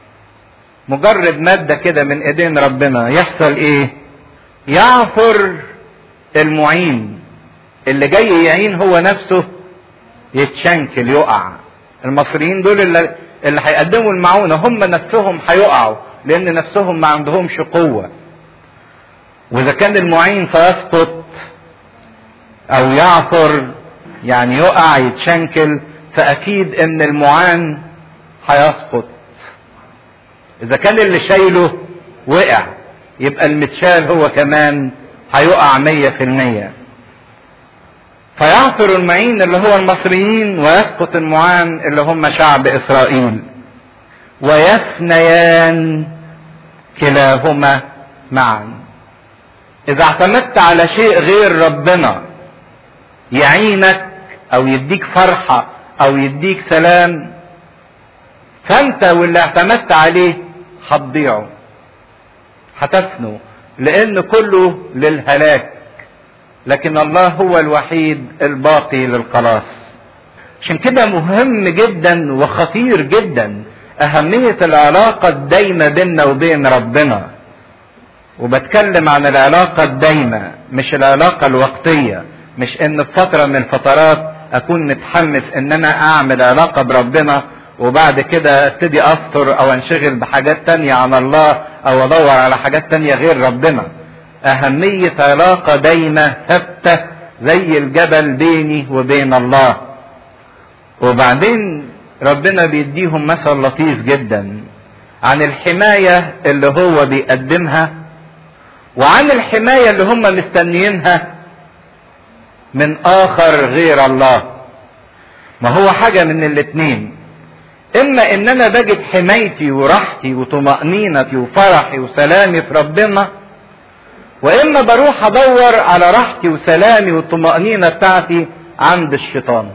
مجرد مادة كده من ايدين ربنا يحصل ايه يعثر المعين اللي جاي يعين هو نفسه يتشنكل يقع المصريين دول اللي, اللي هيقدموا المعونة هم نفسهم هيقعوا لان نفسهم ما عندهمش قوة واذا كان المعين سيسقط او يعثر يعني يقع يتشنكل فاكيد ان المعان هيسقط اذا كان اللي شايله وقع يبقى المتشال هو كمان هيقع مية في المية فيعثر المعين اللي هو المصريين ويسقط المعان اللي هم شعب اسرائيل ويفنيان كلاهما معا اذا اعتمدت على شيء غير ربنا يعينك او يديك فرحة او يديك سلام فانت واللي اعتمدت عليه هتضيعوا هتفنوا لان كله للهلاك لكن الله هو الوحيد الباقي للخلاص عشان كده مهم جدا وخطير جدا اهمية العلاقة الدايمة بيننا وبين ربنا وبتكلم عن العلاقة الدايمة مش العلاقة الوقتية مش ان في فترة من الفترات اكون متحمس ان انا اعمل علاقة بربنا وبعد كده ابتدي افطر او انشغل بحاجات تانية عن الله او ادور على حاجات تانية غير ربنا اهمية علاقة دايمة ثابتة زي الجبل بيني وبين الله وبعدين ربنا بيديهم مثل لطيف جدا عن الحماية اللي هو بيقدمها وعن الحماية اللي هم مستنيينها من اخر غير الله ما هو حاجة من الاتنين اما ان انا بجد حمايتي وراحتي وطمأنينتي وفرحي وسلامي في ربنا واما بروح ادور على راحتي وسلامي والطمأنينة بتاعتي عند الشيطان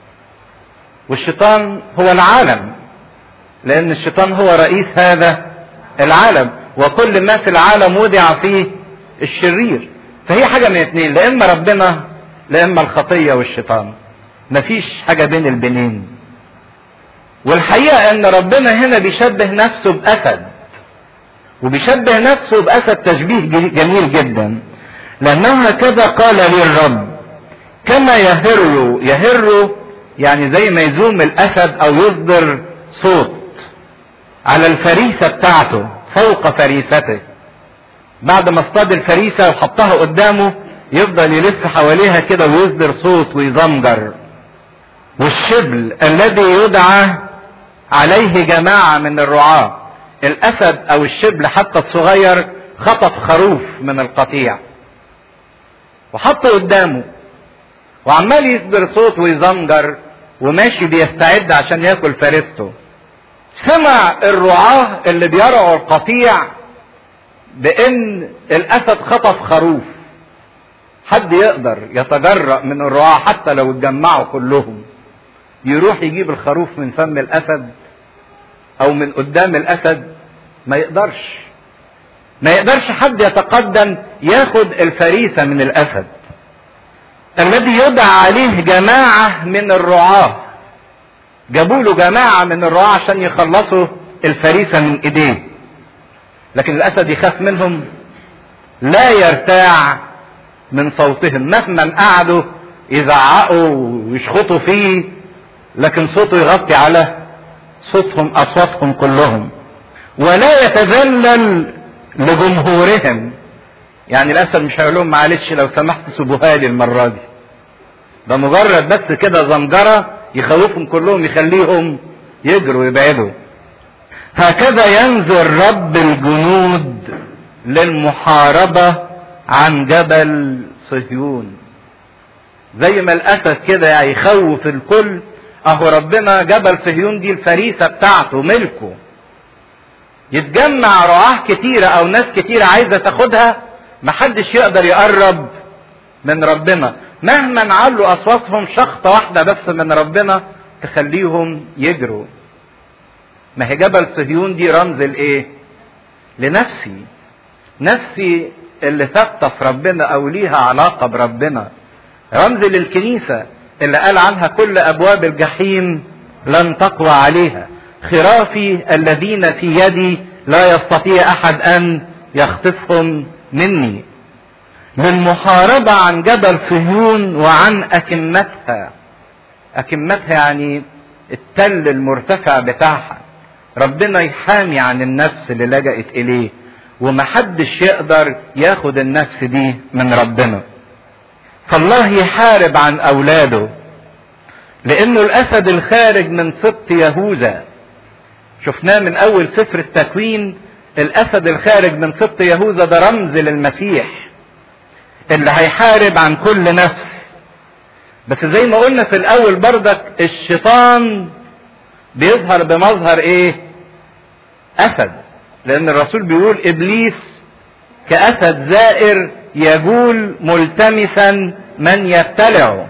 والشيطان هو العالم لان الشيطان هو رئيس هذا العالم وكل ما في العالم وضع فيه الشرير فهي حاجة من اتنين لا اما ربنا لا اما الخطية والشيطان مفيش حاجة بين البنين والحقيقة ان ربنا هنا بيشبه نفسه باسد وبيشبه نفسه باسد تشبيه جميل جدا لانه هكذا قال لي الرب كما يهر يهر يعني زي ما يزوم الاسد او يصدر صوت على الفريسة بتاعته فوق فريسته بعد ما اصطاد الفريسة وحطها قدامه يفضل يلف حواليها كده ويصدر صوت ويزمجر والشبل الذي يدعى عليه جماعة من الرعاة الاسد او الشبل حتى الصغير خطف خروف من القطيع وحطه قدامه وعمال يصدر صوت ويزمجر وماشي بيستعد عشان ياكل فريسته سمع الرعاة اللي بيرعوا القطيع بان الاسد خطف خروف حد يقدر يتجرأ من الرعاة حتى لو اتجمعوا كلهم يروح يجيب الخروف من فم الاسد او من قدام الاسد ما يقدرش ما يقدرش حد يتقدم ياخد الفريسة من الاسد الذي يدعى عليه جماعة من الرعاة جابوا له جماعة من الرعاة عشان يخلصوا الفريسة من ايديه لكن الاسد يخاف منهم لا يرتاع من صوتهم مهما قعدوا يزعقوا ويشخطوا فيه لكن صوته يغطي على صوتهم اصواتهم كلهم ولا يتذلل لجمهورهم يعني الاسد مش هيقول لهم معلش لو سمحت سيبوها لي المره دي ده مجرد بس كده زمجره يخوفهم كلهم يخليهم يجروا يبعدوا هكذا ينزل رب الجنود للمحاربه عن جبل صهيون زي ما الاسد كده يعني يخوف الكل اهو ربنا جبل صهيون دي الفريسه بتاعته ملكه يتجمع رعاه كتيره او ناس كتيره عايزه تاخدها محدش يقدر يقرب من ربنا مهما علوا اصواتهم شخطه واحده بس من ربنا تخليهم يجروا ما هي جبل صهيون دي رمز الايه لنفسي نفسي اللي ثابته في ربنا او ليها علاقه بربنا رمز للكنيسه اللي قال عنها كل ابواب الجحيم لن تقوى عليها خرافي الذين في يدي لا يستطيع احد ان يخطفهم مني للمحاربة عن جبل صهيون وعن أكمتها أكمتها يعني التل المرتفع بتاعها ربنا يحامي عن النفس اللي لجأت إليه ومحدش يقدر ياخد النفس دي من ربنا فالله يحارب عن أولاده لأنه الأسد الخارج من سبط يهوذا شفناه من أول سفر التكوين الأسد الخارج من سبط يهوذا ده رمز للمسيح اللي هيحارب عن كل نفس بس زي ما قلنا في الاول بردك الشيطان بيظهر بمظهر ايه اسد لان الرسول بيقول ابليس كاسد زائر يجول ملتمسا من يبتلعه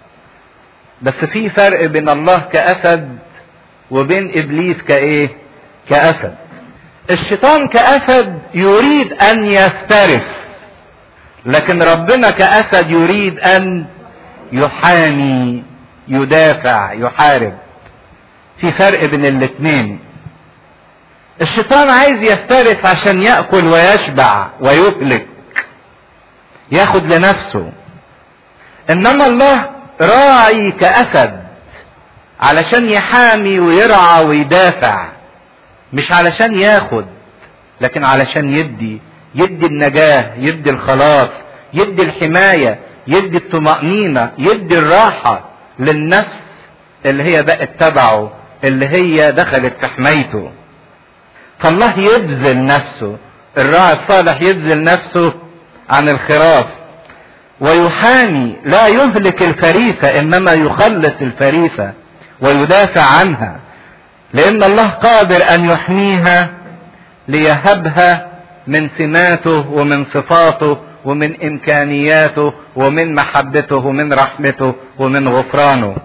بس في فرق بين الله كاسد وبين ابليس كايه كاسد الشيطان كاسد يريد ان يفترس لكن ربنا كأسد يريد أن يحامي يدافع يحارب في فرق بين الاثنين الشيطان عايز يفترس عشان يأكل ويشبع ويهلك ياخد لنفسه انما الله راعي كأسد علشان يحامي ويرعى ويدافع مش علشان ياخد لكن علشان يدي يدي النجاة يدي الخلاص يدي الحماية يدي الطمأنينة يدي الراحة للنفس اللي هي بقت تبعه اللي هي دخلت في حمايته فالله يبذل نفسه الراعي الصالح يبذل نفسه عن الخراف ويحامي لا يهلك الفريسة انما يخلص الفريسة ويدافع عنها لان الله قادر ان يحميها ليهبها من سماته ومن صفاته ومن امكانياته ومن محبته ومن رحمته ومن غفرانه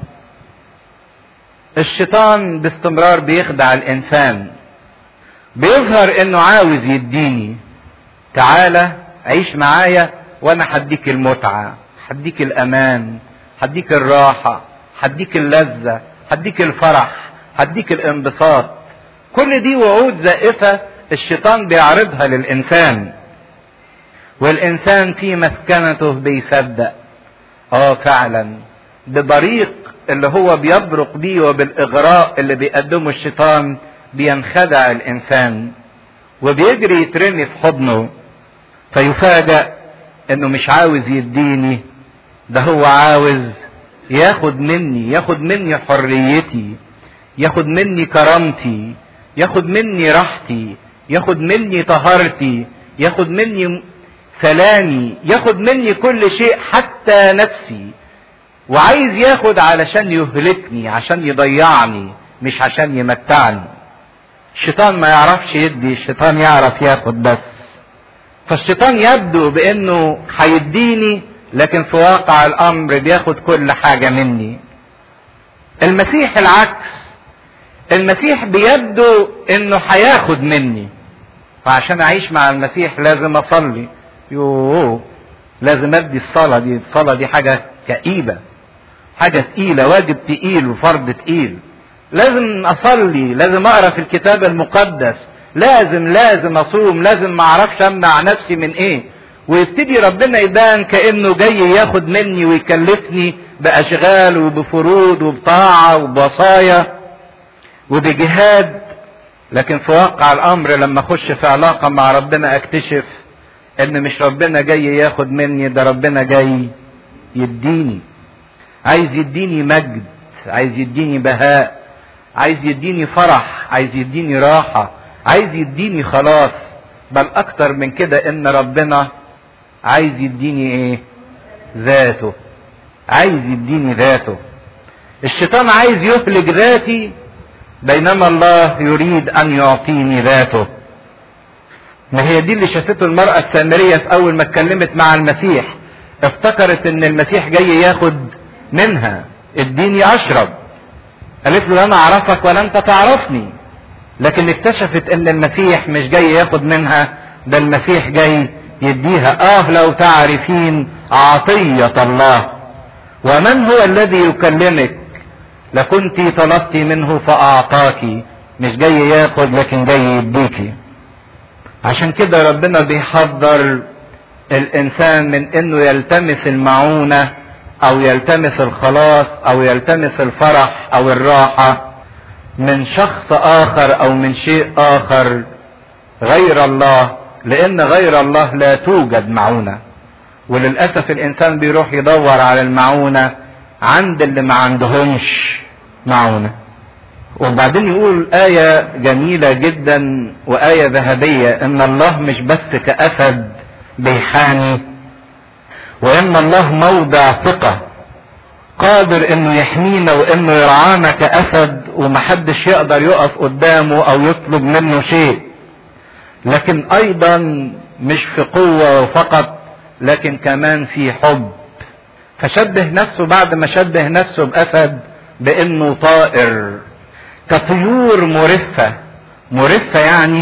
الشيطان باستمرار بيخدع الانسان بيظهر انه عاوز يديني تعالى عيش معايا وانا هديك المتعة هديك الامان هديك الراحة هديك اللذة هديك الفرح هديك الانبساط كل دي وعود زائفة الشيطان بيعرضها للإنسان والإنسان في مسكنته بيصدق اه فعلا بطريق اللي هو بيبرق بيه وبالإغراء اللي بيقدمه الشيطان بينخدع الإنسان وبيجري يترمي في حضنه فيفاجأ إنه مش عاوز يديني ده هو عاوز ياخد مني ياخد مني حريتي ياخد مني كرامتي ياخد مني راحتي ياخد مني طهارتي ياخد مني سلامي ياخد مني كل شيء حتى نفسي وعايز ياخد علشان يهلكني عشان يضيعني مش عشان يمتعني الشيطان ما يعرفش يدي الشيطان يعرف ياخد بس فالشيطان يبدو بانه هيديني لكن في واقع الامر بياخد كل حاجه مني المسيح العكس المسيح بيبدو انه هياخد مني فعشان اعيش مع المسيح لازم اصلي يوه لازم ادي الصلاه دي الصلاه دي حاجه كئيبه حاجه تقيله واجب تقيل وفرض تقيل لازم اصلي لازم اقرا في الكتاب المقدس لازم لازم اصوم لازم ما اعرفش امنع نفسي من ايه ويبتدي ربنا يبان كانه جاي ياخد مني ويكلفني باشغال وبفروض وبطاعه وبوصايا وبجهاد لكن في واقع الامر لما اخش في علاقه مع ربنا اكتشف ان مش ربنا جاي ياخد مني ده ربنا جاي يديني عايز يديني مجد عايز يديني بهاء عايز يديني فرح عايز يديني راحة عايز يديني خلاص بل اكتر من كده ان ربنا عايز يديني ايه ذاته عايز يديني ذاته الشيطان عايز يهلك ذاتي بينما الله يريد ان يعطيني ذاته ما هي دي اللي شافته المرأة السامرية في أول ما اتكلمت مع المسيح افتكرت إن المسيح جاي ياخد منها اديني أشرب قالت له لا أنا أعرفك ولا أنت تعرفني لكن اكتشفت إن المسيح مش جاي ياخد منها ده المسيح جاي يديها آه لو تعرفين عطية الله ومن هو الذي يكلمك لكنت طلبت منه فأعطاك مش جاي ياخد لكن جاي يديكي عشان كده ربنا بيحذر الانسان من انه يلتمس المعونة او يلتمس الخلاص او يلتمس الفرح او الراحة من شخص اخر او من شيء اخر غير الله لان غير الله لا توجد معونة وللأسف الانسان بيروح يدور على المعونة عند اللي ما عندهمش معونه وبعدين يقول آية جميلة جدا وآية ذهبية إن الله مش بس كأسد بيحامي وإن الله موضع ثقة قادر إنه يحمينا وإنه يرعانا كأسد ومحدش يقدر يقف قدامه أو يطلب منه شيء لكن أيضا مش في قوة فقط لكن كمان في حب فشبه نفسه بعد ما شبه نفسه بأسد بإنه طائر كطيور مرفة مرفة يعني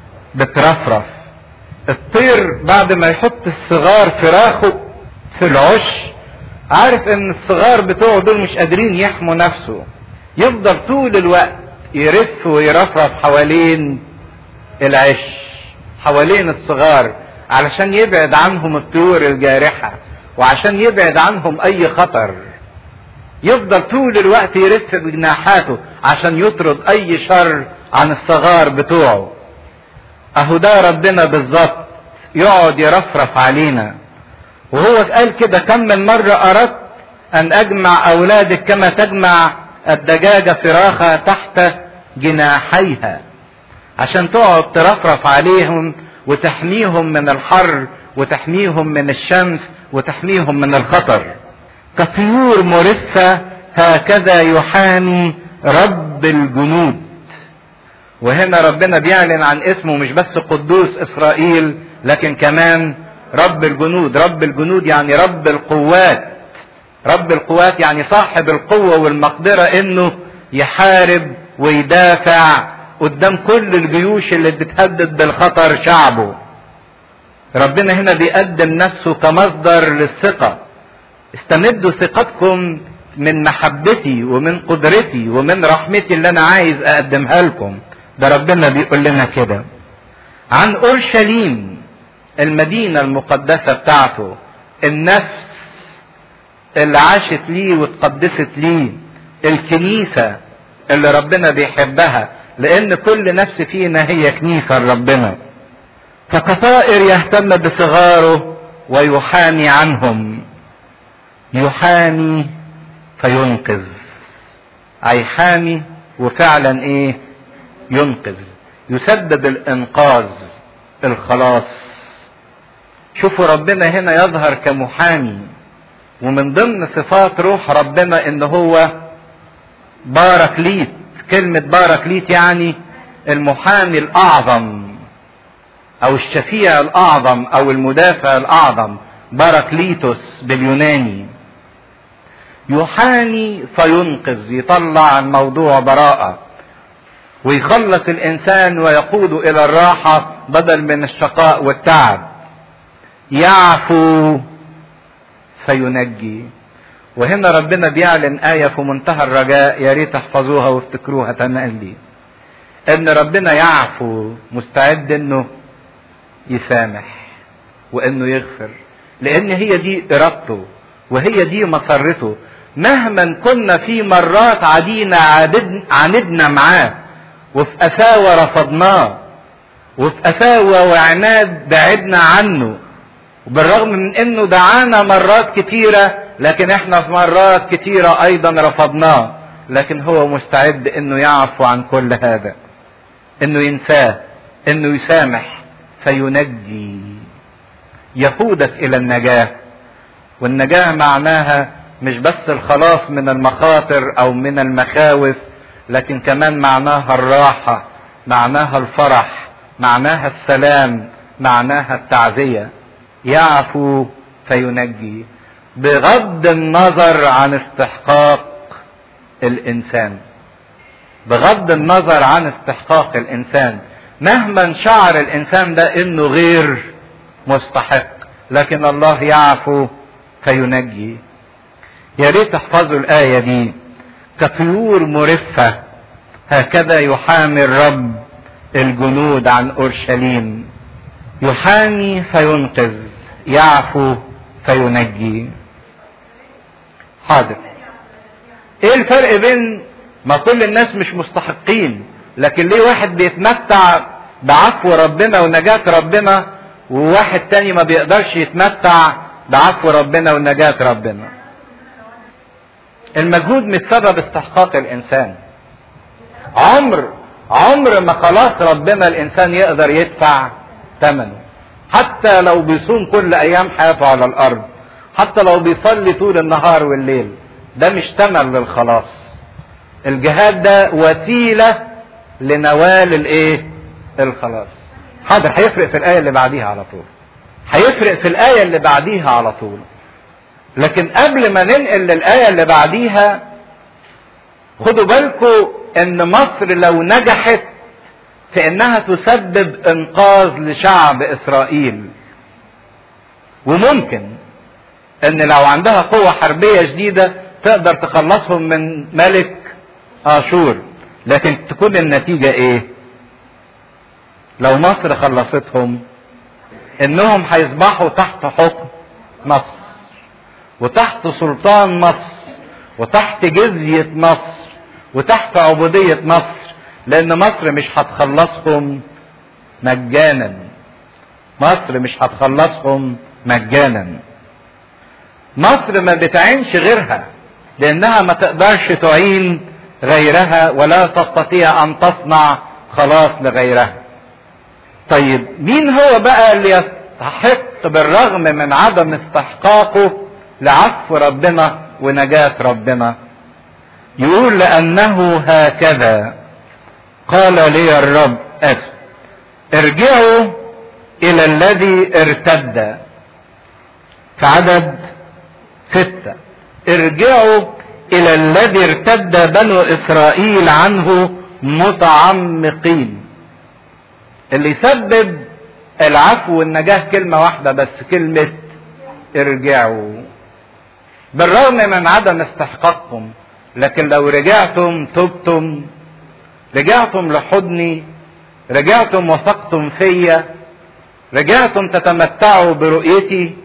بترفرف الطير بعد ما يحط الصغار فراخه في العش عارف ان الصغار بتوعه دول مش قادرين يحموا نفسه يفضل طول الوقت يرف ويرفرف حوالين العش حوالين الصغار علشان يبعد عنهم الطيور الجارحة وعشان يبعد عنهم اي خطر يفضل طول الوقت يرف بجناحاته عشان يطرد اي شر عن الصغار بتوعه اهو ده ربنا بالظبط يقعد يرفرف علينا وهو قال كده كم من مرة اردت ان اجمع اولادك كما تجمع الدجاجة فراخها تحت جناحيها عشان تقعد ترفرف عليهم وتحميهم من الحر وتحميهم من الشمس وتحميهم من الخطر كطيور مرفة هكذا يحامي رب الجنود وهنا ربنا بيعلن عن اسمه مش بس قدوس اسرائيل لكن كمان رب الجنود رب الجنود يعني رب القوات رب القوات يعني صاحب القوة والمقدرة انه يحارب ويدافع قدام كل الجيوش اللي بتهدد بالخطر شعبه ربنا هنا بيقدم نفسه كمصدر للثقة استمدوا ثقتكم من محبتي ومن قدرتي ومن رحمتي اللي انا عايز اقدمها لكم ده ربنا بيقول لنا كده عن اورشليم المدينه المقدسه بتاعته النفس اللي عاشت ليه واتقدست ليه الكنيسه اللي ربنا بيحبها لان كل نفس فينا هي كنيسه لربنا فكطائر يهتم بصغاره ويحامي عنهم يحامي فينقذ هيحامي وفعلا ايه ينقذ يسبب الانقاذ الخلاص شوفوا ربنا هنا يظهر كمحامي ومن ضمن صفات روح ربنا ان هو باركليت كلمة باركليت يعني المحامي الاعظم او الشفيع الاعظم او المدافع الاعظم باراكليتوس باليوناني يحامي فينقذ يطلع الموضوع براءة ويخلص الانسان ويقوده الى الراحة بدل من الشقاء والتعب يعفو فينجي وهنا ربنا بيعلن آية في منتهى الرجاء يا ريت تحفظوها وافتكروها تملي ان ربنا يعفو مستعد انه يسامح وانه يغفر لان هي دي ارادته وهي دي مسرته مهما كنا في مرات عدينا عاندنا معاه وفي قساوة رفضناه وفي قساوة وعناد بعدنا عنه وبالرغم من انه دعانا مرات كتيرة لكن احنا في مرات كتيرة ايضا رفضناه لكن هو مستعد انه يعفو عن كل هذا انه ينساه انه يسامح فينجي يقودك الى النجاة والنجاة معناها مش بس الخلاص من المخاطر او من المخاوف لكن كمان معناها الراحة معناها الفرح معناها السلام معناها التعزية يعفو فينجي بغض النظر عن استحقاق الانسان بغض النظر عن استحقاق الانسان مهما شعر الانسان ده انه غير مستحق لكن الله يعفو فينجي يا ريت تحفظوا الايه دي كطيور مرفه هكذا يحامي الرب الجنود عن اورشليم يحامي فينقذ يعفو فينجي حاضر ايه الفرق بين ما كل الناس مش مستحقين لكن ليه واحد بيتمتع بعفو ربنا ونجاة ربنا وواحد تاني ما بيقدرش يتمتع بعفو ربنا ونجاة ربنا المجهود مش سبب استحقاق الانسان عمر عمر ما خلاص ربنا الانسان يقدر يدفع ثمنه حتى لو بيصوم كل ايام حياته على الارض حتى لو بيصلي طول النهار والليل ده مش ثمن للخلاص الجهاد ده وسيلة لنوال الايه الخلاص حاضر هيفرق في الآية اللي بعديها على طول هيفرق في الآية اللي بعديها على طول لكن قبل ما ننقل للآية اللي بعديها خدوا بالكم ان مصر لو نجحت في انها تسبب انقاذ لشعب اسرائيل وممكن ان لو عندها قوة حربية جديدة تقدر تخلصهم من ملك اشور لكن تكون النتيجة ايه لو مصر خلصتهم انهم هيصبحوا تحت حكم مصر وتحت سلطان مصر وتحت جزية مصر وتحت عبودية مصر لان مصر مش هتخلصهم مجانا مصر مش هتخلصهم مجانا مصر ما بتعينش غيرها لانها ما تقدرش تعين غيرها ولا تستطيع ان تصنع خلاص لغيرها طيب مين هو بقى اللي يستحق بالرغم من عدم استحقاقه لعفو ربنا ونجاة ربنا يقول لأنه هكذا قال لي الرب أسف ارجعوا إلى الذي ارتد في عدد ستة ارجعوا إلى الذي ارتد بنو إسرائيل عنه متعمقين اللي يسبب العفو والنجاة كلمة واحدة بس كلمة ارجعوا بالرغم من عدم استحقاقكم لكن لو رجعتم تبتم رجعتم لحضني رجعتم وثقتم فيا رجعتم تتمتعوا برؤيتي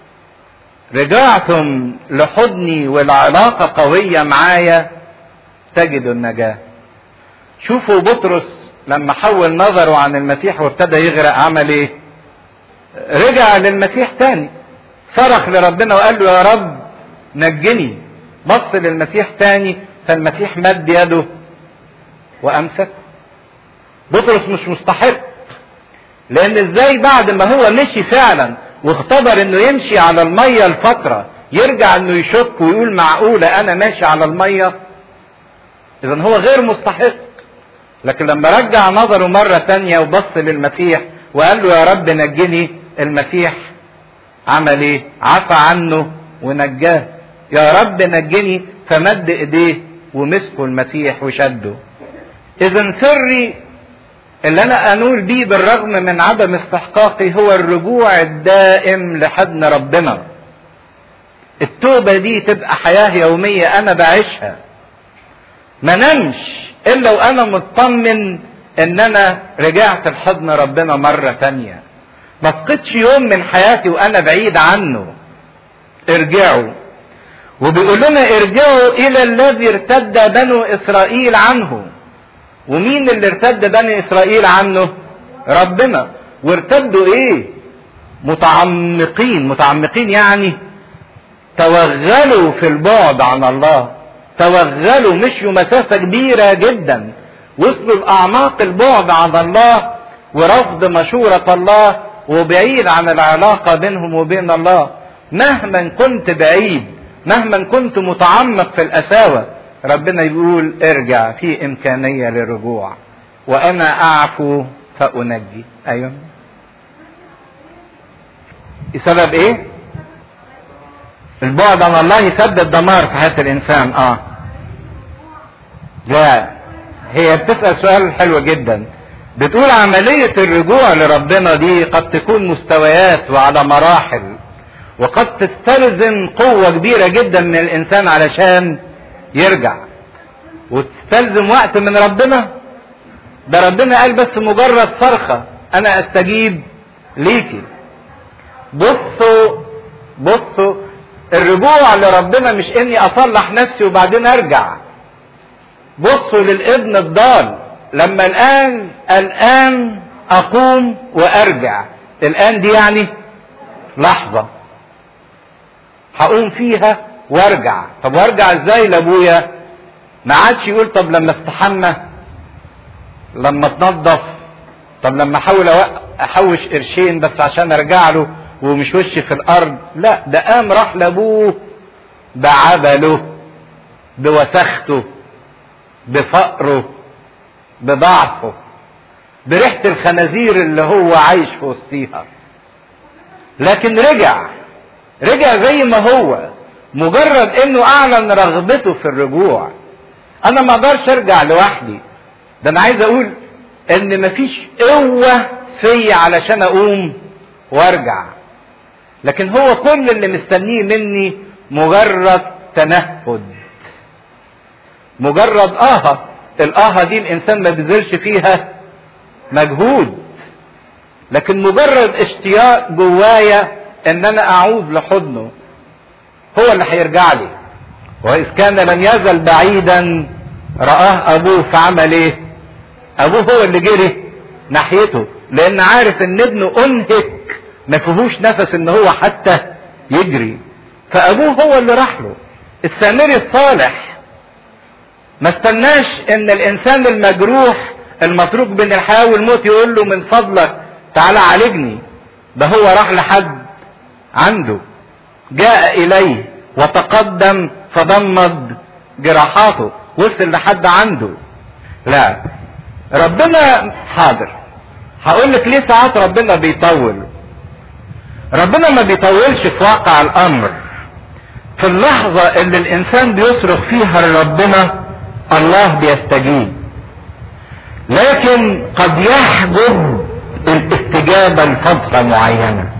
رجعتم لحضني والعلاقة قوية معايا تجدوا النجاة شوفوا بطرس لما حول نظره عن المسيح وابتدى يغرق عمل ايه رجع للمسيح تاني صرخ لربنا وقال له يا رب نجني بص للمسيح تاني فالمسيح مد يده وامسك بطرس مش مستحق لان ازاي بعد ما هو مشي فعلا واختبر انه يمشي على المية لفترة يرجع انه يشك ويقول معقولة انا ماشي على المية اذا هو غير مستحق لكن لما رجع نظره مرة تانية وبص للمسيح وقال له يا رب نجني المسيح عمل ايه عفى عنه ونجاه يا رب نجني فمد ايديه ومسكه المسيح وشده اذا سري اللي انا انول بيه بالرغم من عدم استحقاقي هو الرجوع الدائم لحضن ربنا التوبة دي تبقى حياة يومية انا بعيشها ما نمش الا وانا مطمن ان انا رجعت لحضن ربنا مرة تانية ما فقدش يوم من حياتي وانا بعيد عنه ارجعوا وبيقول لنا ارجعوا الى الذي ارتد بنو اسرائيل عنه ومين اللي ارتد بني اسرائيل عنه ربنا وارتدوا ايه متعمقين متعمقين يعني توغلوا في البعد عن الله توغلوا مشوا مسافة كبيرة جدا وصلوا لأعماق البعد عن الله ورفض مشورة الله وبعيد عن العلاقة بينهم وبين الله مهما كنت بعيد مهما كنت متعمق في القساوة ربنا يقول ارجع في إمكانية للرجوع وأنا أعفو فأنجي أيوة سبب إيه؟ البعد عن الله يسبب دمار في حياة الإنسان آه لا هي بتسأل سؤال حلو جدا بتقول عملية الرجوع لربنا دي قد تكون مستويات وعلى مراحل وقد تستلزم قوة كبيرة جدا من الإنسان علشان يرجع وتستلزم وقت من ربنا ده ربنا قال بس مجرد صرخة أنا أستجيب ليكي بصوا بصوا الرجوع لربنا مش إني أصلح نفسي وبعدين أرجع بصوا للابن الضال لما الآن الآن أقوم وأرجع الآن دي يعني لحظة هقوم فيها وارجع طب وارجع ازاي لابويا ما عادش يقول طب لما استحمى لما اتنضف طب لما احاول احوش قرشين بس عشان ارجع له ومش وشي في الارض لا ده قام راح لابوه بعبله بوسخته بفقره بضعفه بريحة الخنازير اللي هو عايش في وسطيها لكن رجع رجع زي ما هو مجرد انه اعلن رغبته في الرجوع انا ما اقدرش ارجع لوحدي ده انا عايز اقول ان مفيش قوة فيا علشان اقوم وارجع لكن هو كل اللي مستنيه مني مجرد تنهد مجرد آهة الآهة دي الإنسان ما بيبذلش فيها مجهود لكن مجرد اشتياق جوايا ان انا اعود لحضنه هو اللي هيرجع لي واذ كان لم يزل بعيدا رآه ابوه فعمل ايه ابوه هو اللي جري ناحيته لان عارف ان ابنه انهك ما فيهوش نفس ان هو حتى يجري فابوه هو اللي راح له السامري الصالح ما استناش ان الانسان المجروح المتروك بين الحياة والموت يقول له من فضلك تعالى عالجني ده هو راح لحد عنده جاء اليه وتقدم فضمد جراحاته وصل لحد عنده لا ربنا حاضر هقول لك ليه ساعات ربنا بيطول ربنا ما بيطولش في واقع الامر في اللحظة اللي الانسان بيصرخ فيها لربنا الله بيستجيب لكن قد يحجب الاستجابة لفترة معينة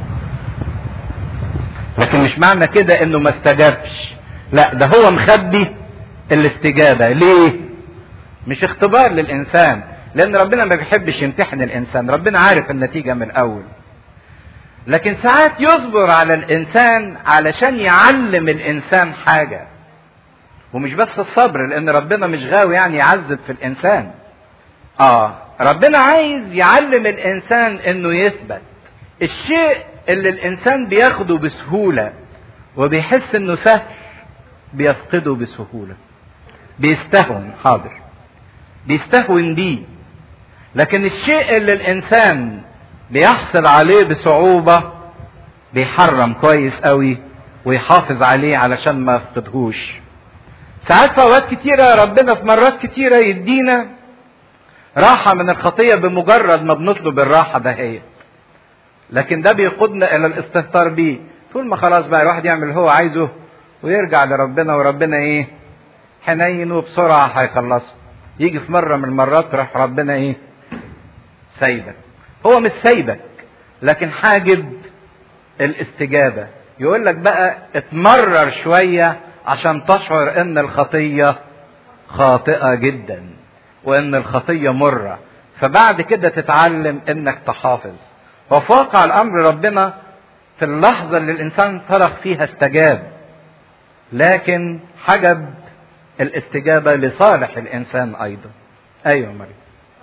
لكن مش معنى كده انه ما استجابش لا ده هو مخبي الاستجابة ليه مش اختبار للانسان لان ربنا ما بيحبش يمتحن الانسان ربنا عارف النتيجة من الاول لكن ساعات يصبر على الانسان علشان يعلم الانسان حاجة ومش بس الصبر لان ربنا مش غاوي يعني يعذب في الانسان اه ربنا عايز يعلم الانسان انه يثبت الشيء اللي الانسان بياخده بسهولة وبيحس انه سهل بيفقده بسهولة بيستهون حاضر بيستهون بيه لكن الشيء اللي الانسان بيحصل عليه بصعوبة بيحرم كويس قوي ويحافظ عليه علشان ما يفقدهوش ساعات في اوقات كتيره ربنا في مرات كتيره يدينا راحه من الخطيه بمجرد ما بنطلب الراحه دهيت لكن ده بيقودنا الى الاستهتار بيه طول ما خلاص بقى الواحد يعمل اللي هو عايزه ويرجع لربنا وربنا ايه حنين وبسرعه هيخلصه يجي في مره من المرات راح ربنا ايه سايبك هو مش سايبك لكن حاجب الاستجابه يقول لك بقى اتمرر شويه عشان تشعر ان الخطيه خاطئه جدا وان الخطيه مره فبعد كده تتعلم انك تحافظ وفي واقع الامر ربنا في اللحظه اللي الانسان صرخ فيها استجاب لكن حجب الاستجابه لصالح الانسان ايضا ايوه مريم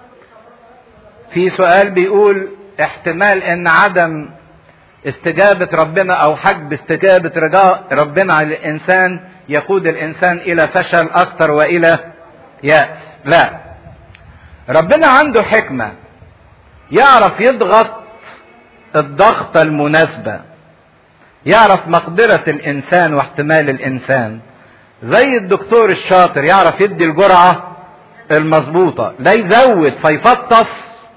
في سؤال بيقول احتمال ان عدم استجابة ربنا او حجب استجابة رجاء ربنا على الانسان يقود الانسان الى فشل اكثر والى يأس لا ربنا عنده حكمة يعرف يضغط الضغطة المناسبة يعرف مقدرة الانسان واحتمال الانسان زي الدكتور الشاطر يعرف يدي الجرعة المظبوطة لا يزود فيفطس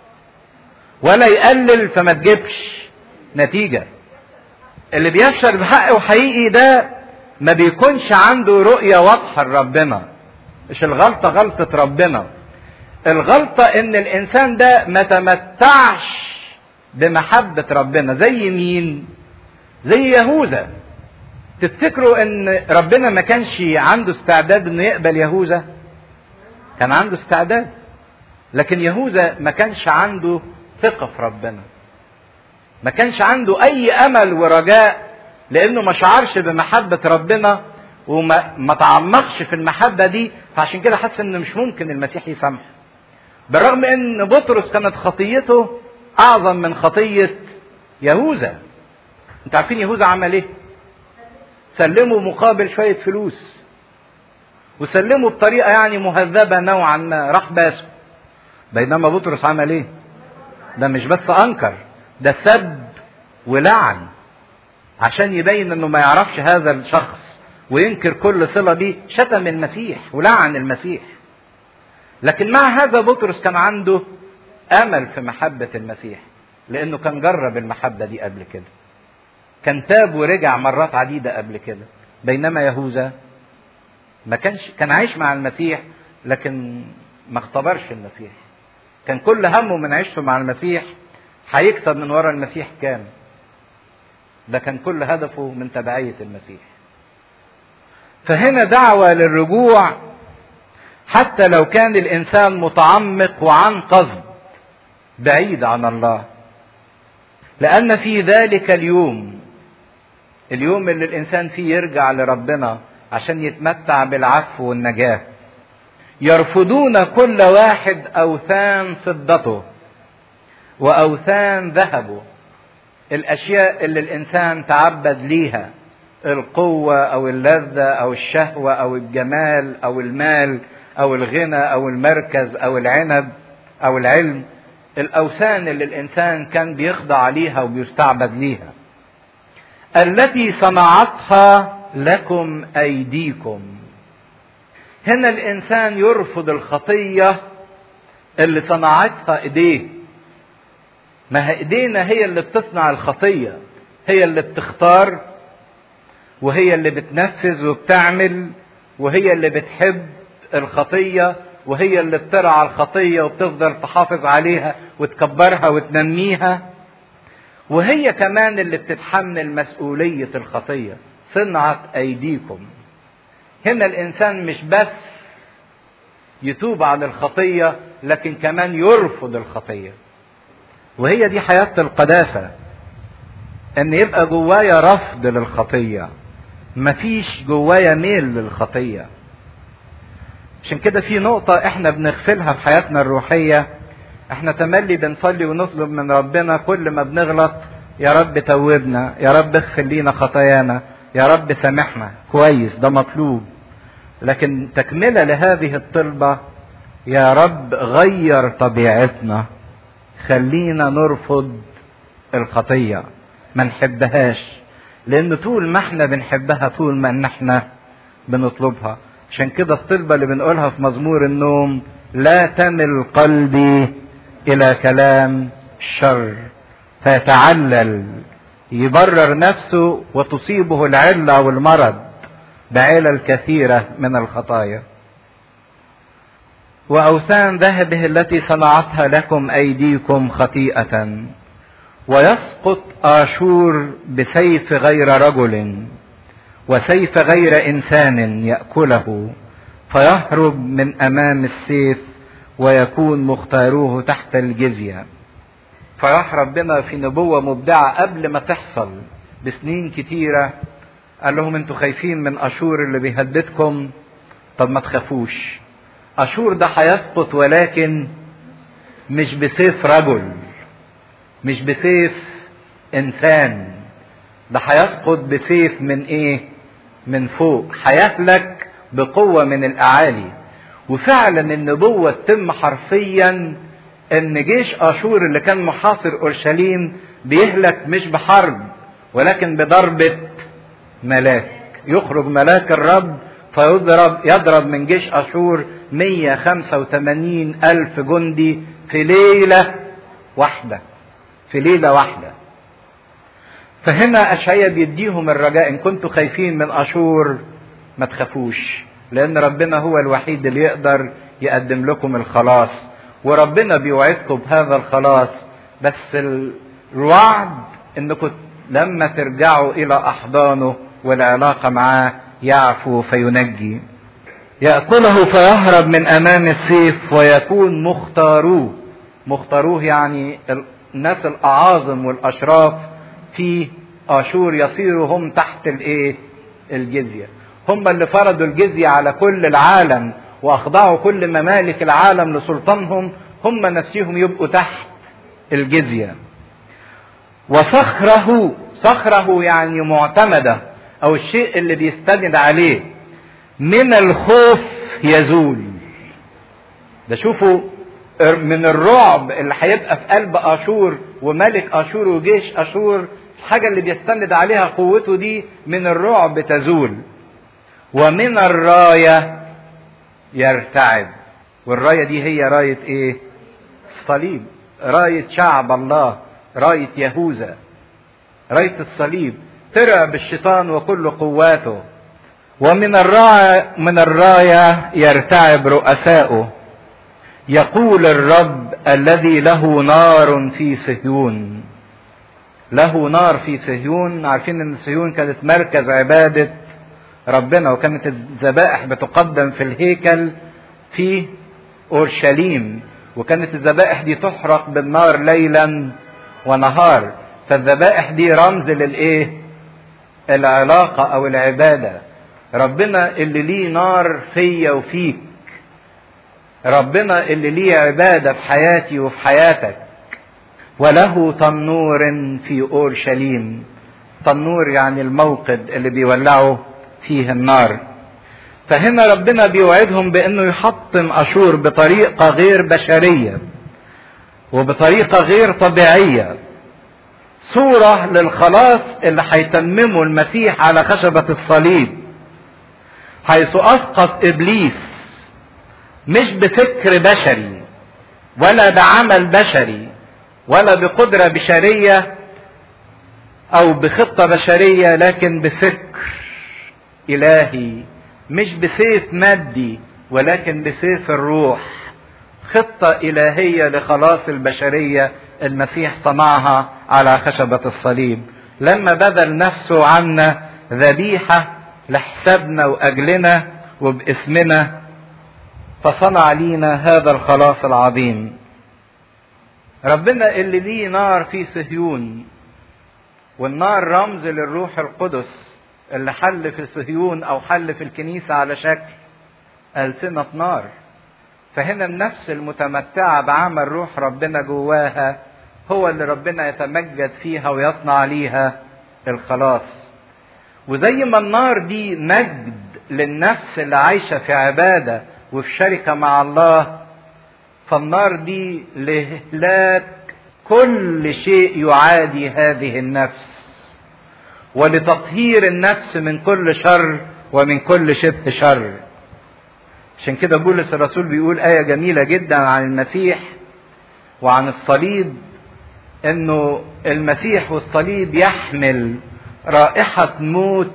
ولا يقلل فما تجيبش نتيجة اللي بيفشل بحق وحقيقي ده ما بيكونش عنده رؤية واضحة لربنا مش الغلطة غلطة ربنا الغلطة ان الانسان ده ما تمتعش بمحبة ربنا زي مين زي يهوذا تفتكروا ان ربنا ما كانش عنده استعداد انه يقبل يهوذا كان عنده استعداد لكن يهوذا ما كانش عنده ثقة في ربنا ما كانش عنده اي امل ورجاء لانه ما شعرش بمحبة ربنا وما ما تعمقش في المحبة دي فعشان كده حس ان مش ممكن المسيح يسامحه بالرغم ان بطرس كانت خطيته اعظم من خطية يهوذا انتوا عارفين يهوذا عمل ايه سلمه مقابل شوية فلوس وسلمه بطريقة يعني مهذبة نوعا ما راح باسه بينما بطرس عمل ايه ده مش بس انكر ده سب ولعن عشان يبين انه ما يعرفش هذا الشخص وينكر كل صلة بيه شتم المسيح ولعن المسيح لكن مع هذا بطرس كان عنده امل في محبة المسيح لانه كان جرب المحبة دي قبل كده كان تاب ورجع مرات عديدة قبل كده بينما يهوذا ما كانش كان عايش مع المسيح لكن ما اختبرش المسيح كان كل همه من عيشته مع المسيح هيكسب من ورا المسيح كام ده كان كل هدفه من تبعية المسيح فهنا دعوة للرجوع حتى لو كان الإنسان متعمق وعن قصد بعيد عن الله لأن في ذلك اليوم اليوم اللي الإنسان فيه يرجع لربنا عشان يتمتع بالعفو والنجاة يرفضون كل واحد أوثان فضته وأوثان ذهبه الأشياء اللي الإنسان تعبد ليها القوة أو اللذة أو الشهوة أو الجمال أو المال أو الغنى أو المركز أو العنب أو العلم الأوثان اللي الإنسان كان بيخضع ليها وبيستعبد ليها التي صنعتها لكم أيديكم هنا الإنسان يرفض الخطية اللي صنعتها إيديه ما هي ايدينا هي اللي بتصنع الخطية هي اللي بتختار وهي اللي بتنفذ وبتعمل وهي اللي بتحب الخطية وهي اللي بترعى الخطية وبتفضل تحافظ عليها وتكبرها وتنميها وهي كمان اللي بتتحمل مسؤولية الخطية صنعت أيديكم هنا الإنسان مش بس يتوب عن الخطية لكن كمان يرفض الخطيه وهي دي حياة القداسة ان يبقى جوايا رفض للخطية مفيش جوايا ميل للخطية عشان كده في نقطة احنا بنغفلها في حياتنا الروحية احنا تملي بنصلي ونطلب من ربنا كل ما بنغلط يا رب توبنا يا رب اغفر لينا خطايانا يا رب سامحنا كويس ده مطلوب لكن تكملة لهذه الطلبة يا رب غير طبيعتنا خلينا نرفض الخطية ما نحبهاش لان طول ما احنا بنحبها طول ما ان احنا بنطلبها عشان كده الطلبة اللي بنقولها في مزمور النوم لا تمل قلبي الى كلام الشر فيتعلل يبرر نفسه وتصيبه العلة والمرض بعلل كثيرة من الخطايا وأوثان ذهبه التي صنعتها لكم أيديكم خطيئة ويسقط آشور بسيف غير رجل وسيف غير إنسان يأكله فيهرب من أمام السيف ويكون مختاروه تحت الجزية فراح ربنا في نبوة مبدعة قبل ما تحصل بسنين كتيرة قال لهم انتوا خايفين من أشور اللي بيهددكم طب ما تخافوش أشور ده هيسقط ولكن مش بسيف رجل مش بسيف إنسان ده هيسقط بسيف من إيه؟ من فوق هيهلك بقوة من الأعالي وفعلا النبوة تتم حرفيا ان جيش اشور اللي كان محاصر اورشليم بيهلك مش بحرب ولكن بضربة ملاك يخرج ملاك الرب فيضرب يضرب من جيش اشور 185 الف جندي في ليلة واحدة في ليلة واحدة فهنا اشعيا بيديهم الرجاء ان كنتوا خايفين من اشور ما تخافوش لان ربنا هو الوحيد اللي يقدر يقدم لكم الخلاص وربنا بيوعدكم بهذا الخلاص بس الوعد انكم لما ترجعوا الى احضانه والعلاقه معاه يعفو فينجي ياكله فيهرب من امام السيف ويكون مختاروه مختاروه يعني الناس الاعاظم والاشراف في اشور يصيروا هم تحت الايه الجزيه هم اللي فرضوا الجزيه على كل العالم واخضعوا كل ممالك العالم لسلطانهم هم نفسهم يبقوا تحت الجزيه وصخره صخره يعني معتمده او الشيء اللي بيستند عليه من الخوف يزول ده شوفوا من الرعب اللي هيبقى في قلب اشور وملك اشور وجيش اشور الحاجه اللي بيستند عليها قوته دي من الرعب تزول ومن الرايه يرتعب والرايه دي هي رايه ايه الصليب رايه شعب الله رايه يهوذا رايه الصليب ترعب الشيطان وكل قواته ومن الراية من الراية يرتعب رؤساؤه يقول الرب الذي له نار في صهيون له نار في صهيون عارفين ان صهيون كانت مركز عبادة ربنا وكانت الذبائح بتقدم في الهيكل في اورشليم وكانت الذبائح دي تحرق بالنار ليلا ونهار فالذبائح دي رمز للايه العلاقة او العبادة ربنا اللي ليه نار فيا وفيك ربنا اللي ليه عبادة في حياتي وفي حياتك وله تنور في اورشليم تنور يعني الموقد اللي بيولعوا فيه النار فهنا ربنا بيوعدهم بانه يحطم اشور بطريقه غير بشريه وبطريقه غير طبيعيه صوره للخلاص اللي هيتممه المسيح على خشبه الصليب حيث اسقط ابليس مش بفكر بشري ولا بعمل بشري ولا بقدره بشريه او بخطه بشريه لكن بفكر الهي مش بسيف مادي ولكن بسيف الروح خطه الهيه لخلاص البشريه المسيح صنعها على خشبه الصليب لما بذل نفسه عنا ذبيحه لحسابنا واجلنا وباسمنا فصنع لينا هذا الخلاص العظيم ربنا اللي ليه نار في صهيون والنار رمز للروح القدس اللي حل في صهيون او حل في الكنيسة على شكل ألسنة نار فهنا النفس المتمتعة بعمل روح ربنا جواها هو اللي ربنا يتمجد فيها ويصنع ليها الخلاص وزي ما النار دي مجد للنفس اللي عايشة في عبادة وفي شركة مع الله فالنار دي لإهلاك كل شيء يعادي هذه النفس ولتطهير النفس من كل شر ومن كل شبه شر عشان كده بولس الرسول بيقول آية جميلة جدا عن المسيح وعن الصليب انه المسيح والصليب يحمل رائحة موت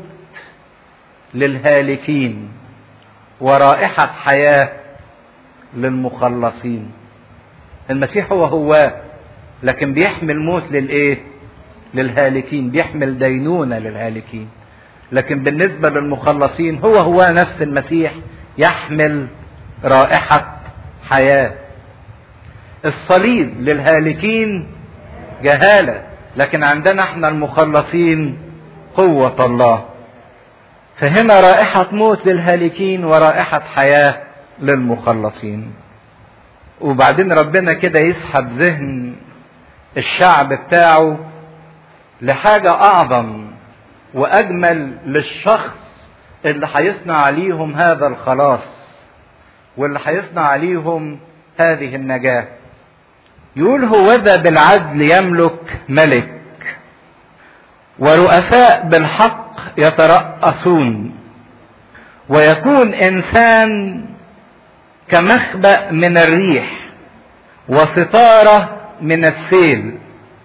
للهالكين ورائحة حياة للمخلصين المسيح هو هو لكن بيحمل موت للايه للهالكين بيحمل دينونة للهالكين لكن بالنسبة للمخلصين هو هو نفس المسيح يحمل رائحة حياة الصليب للهالكين جهالة لكن عندنا احنا المخلصين قوة الله فهنا رائحة موت للهالكين ورائحة حياة للمخلصين وبعدين ربنا كده يسحب ذهن الشعب بتاعه لحاجة أعظم وأجمل للشخص اللي هيصنع عليهم هذا الخلاص واللي هيصنع عليهم هذه النجاة يقول هو ذا بالعدل يملك ملك ورؤساء بالحق يترأسون ويكون إنسان كمخبأ من الريح وستارة من السيل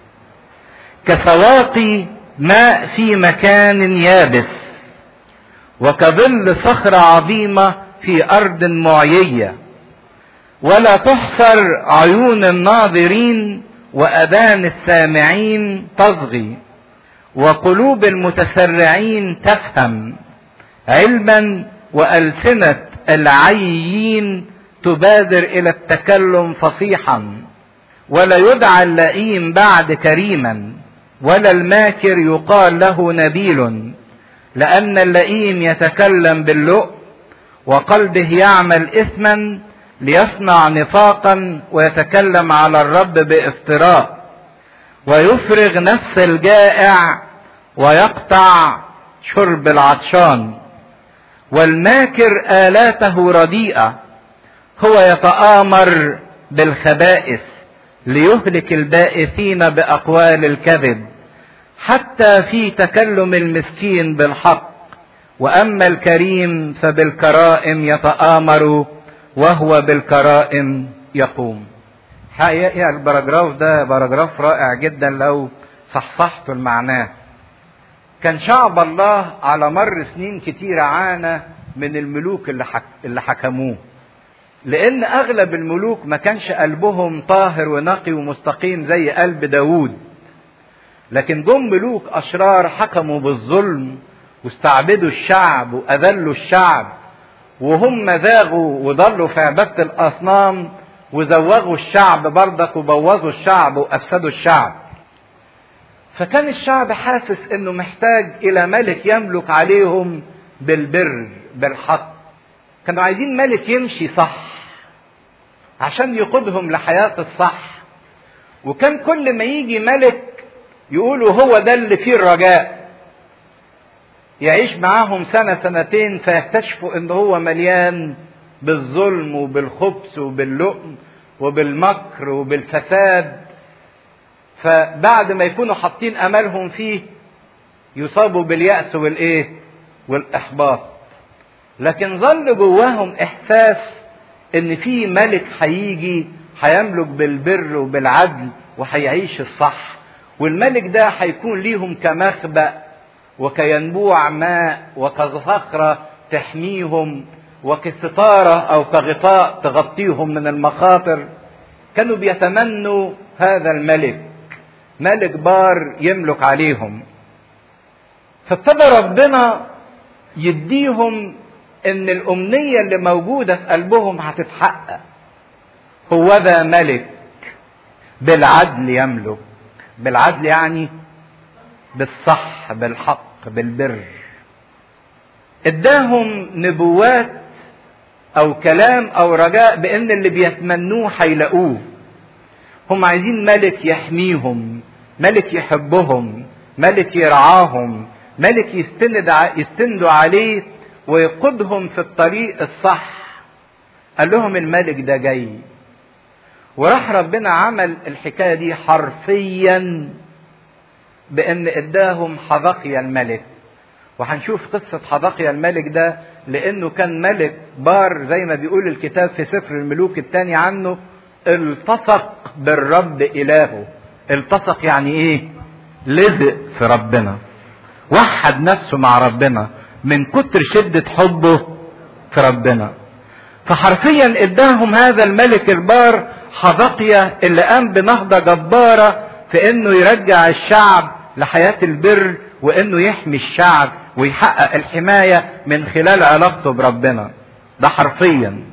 كسواقي ماء في مكان يابس وكظل صخرة عظيمة في أرض معيية ولا تحصر عيون الناظرين وأذان السامعين تصغي وقلوب المتسرعين تفهم علما وألسنة العيين تبادر إلى التكلم فصيحا ولا يدعى اللئيم بعد كريما ولا الماكر يقال له نبيل لأن اللئيم يتكلم باللؤم وقلبه يعمل إثما ليصنع نفاقا ويتكلم على الرب بافتراء ويفرغ نفس الجائع ويقطع شرب العطشان والماكر آلاته رديئة هو يتآمر بالخبائث ليهلك البائسين بأقوال الكذب حتى في تكلم المسكين بالحق واما الكريم فبالكرائم يتآمر وهو بالكرائم يقوم حقيقة البراجراف ده باراجراف رائع جدا لو صحصحت المعناه كان شعب الله على مر سنين كتيرة عانى من الملوك اللي, حك... اللي حكموه لان اغلب الملوك ما كانش قلبهم طاهر ونقي ومستقيم زي قلب داوود لكن جم ملوك اشرار حكموا بالظلم واستعبدوا الشعب واذلوا الشعب وهم ذاغوا وضلوا في عباده الاصنام وزوغوا الشعب بردك وبوظوا الشعب وافسدوا الشعب فكان الشعب حاسس انه محتاج الى ملك يملك عليهم بالبر بالحق كانوا عايزين ملك يمشي صح عشان يقودهم لحياة الصح وكان كل ما يجي ملك يقولوا هو ده اللي فيه الرجاء يعيش معاهم سنة سنتين فيكتشفوا ان هو مليان بالظلم وبالخبث وباللؤم وبالمكر وبالفساد فبعد ما يكونوا حاطين املهم فيه يصابوا باليأس والايه والاحباط لكن ظل جواهم احساس ان في ملك هيجي هيملك بالبر وبالعدل وهيعيش الصح والملك ده هيكون ليهم كمخبأ وكينبوع ماء وكصخرة تحميهم وكستارة أو كغطاء تغطيهم من المخاطر كانوا بيتمنوا هذا الملك ملك بار يملك عليهم فابتدى ربنا يديهم ان الامنية اللي موجودة في قلبهم هتتحقق هو ذا ملك بالعدل يملك بالعدل يعني بالصح بالحق بالبر اداهم نبوات او كلام او رجاء بان اللي بيتمنوه هيلاقوه هم عايزين ملك يحميهم ملك يحبهم ملك يرعاهم ملك يستند يستندوا عليه ويقودهم في الطريق الصح قال لهم الملك ده جاي وراح ربنا عمل الحكايه دي حرفيا بان اداهم حبقيا الملك وهنشوف قصة حبقيا الملك ده لانه كان ملك بار زي ما بيقول الكتاب في سفر الملوك الثاني عنه التصق بالرب الهه التصق يعني ايه لزق في ربنا وحد نفسه مع ربنا من كتر شدة حبه في ربنا فحرفيا اداهم هذا الملك البار حبقية اللي قام بنهضة جبارة في انه يرجع الشعب لحياة البر وانه يحمي الشعب ويحقق الحماية من خلال علاقته بربنا ده حرفيا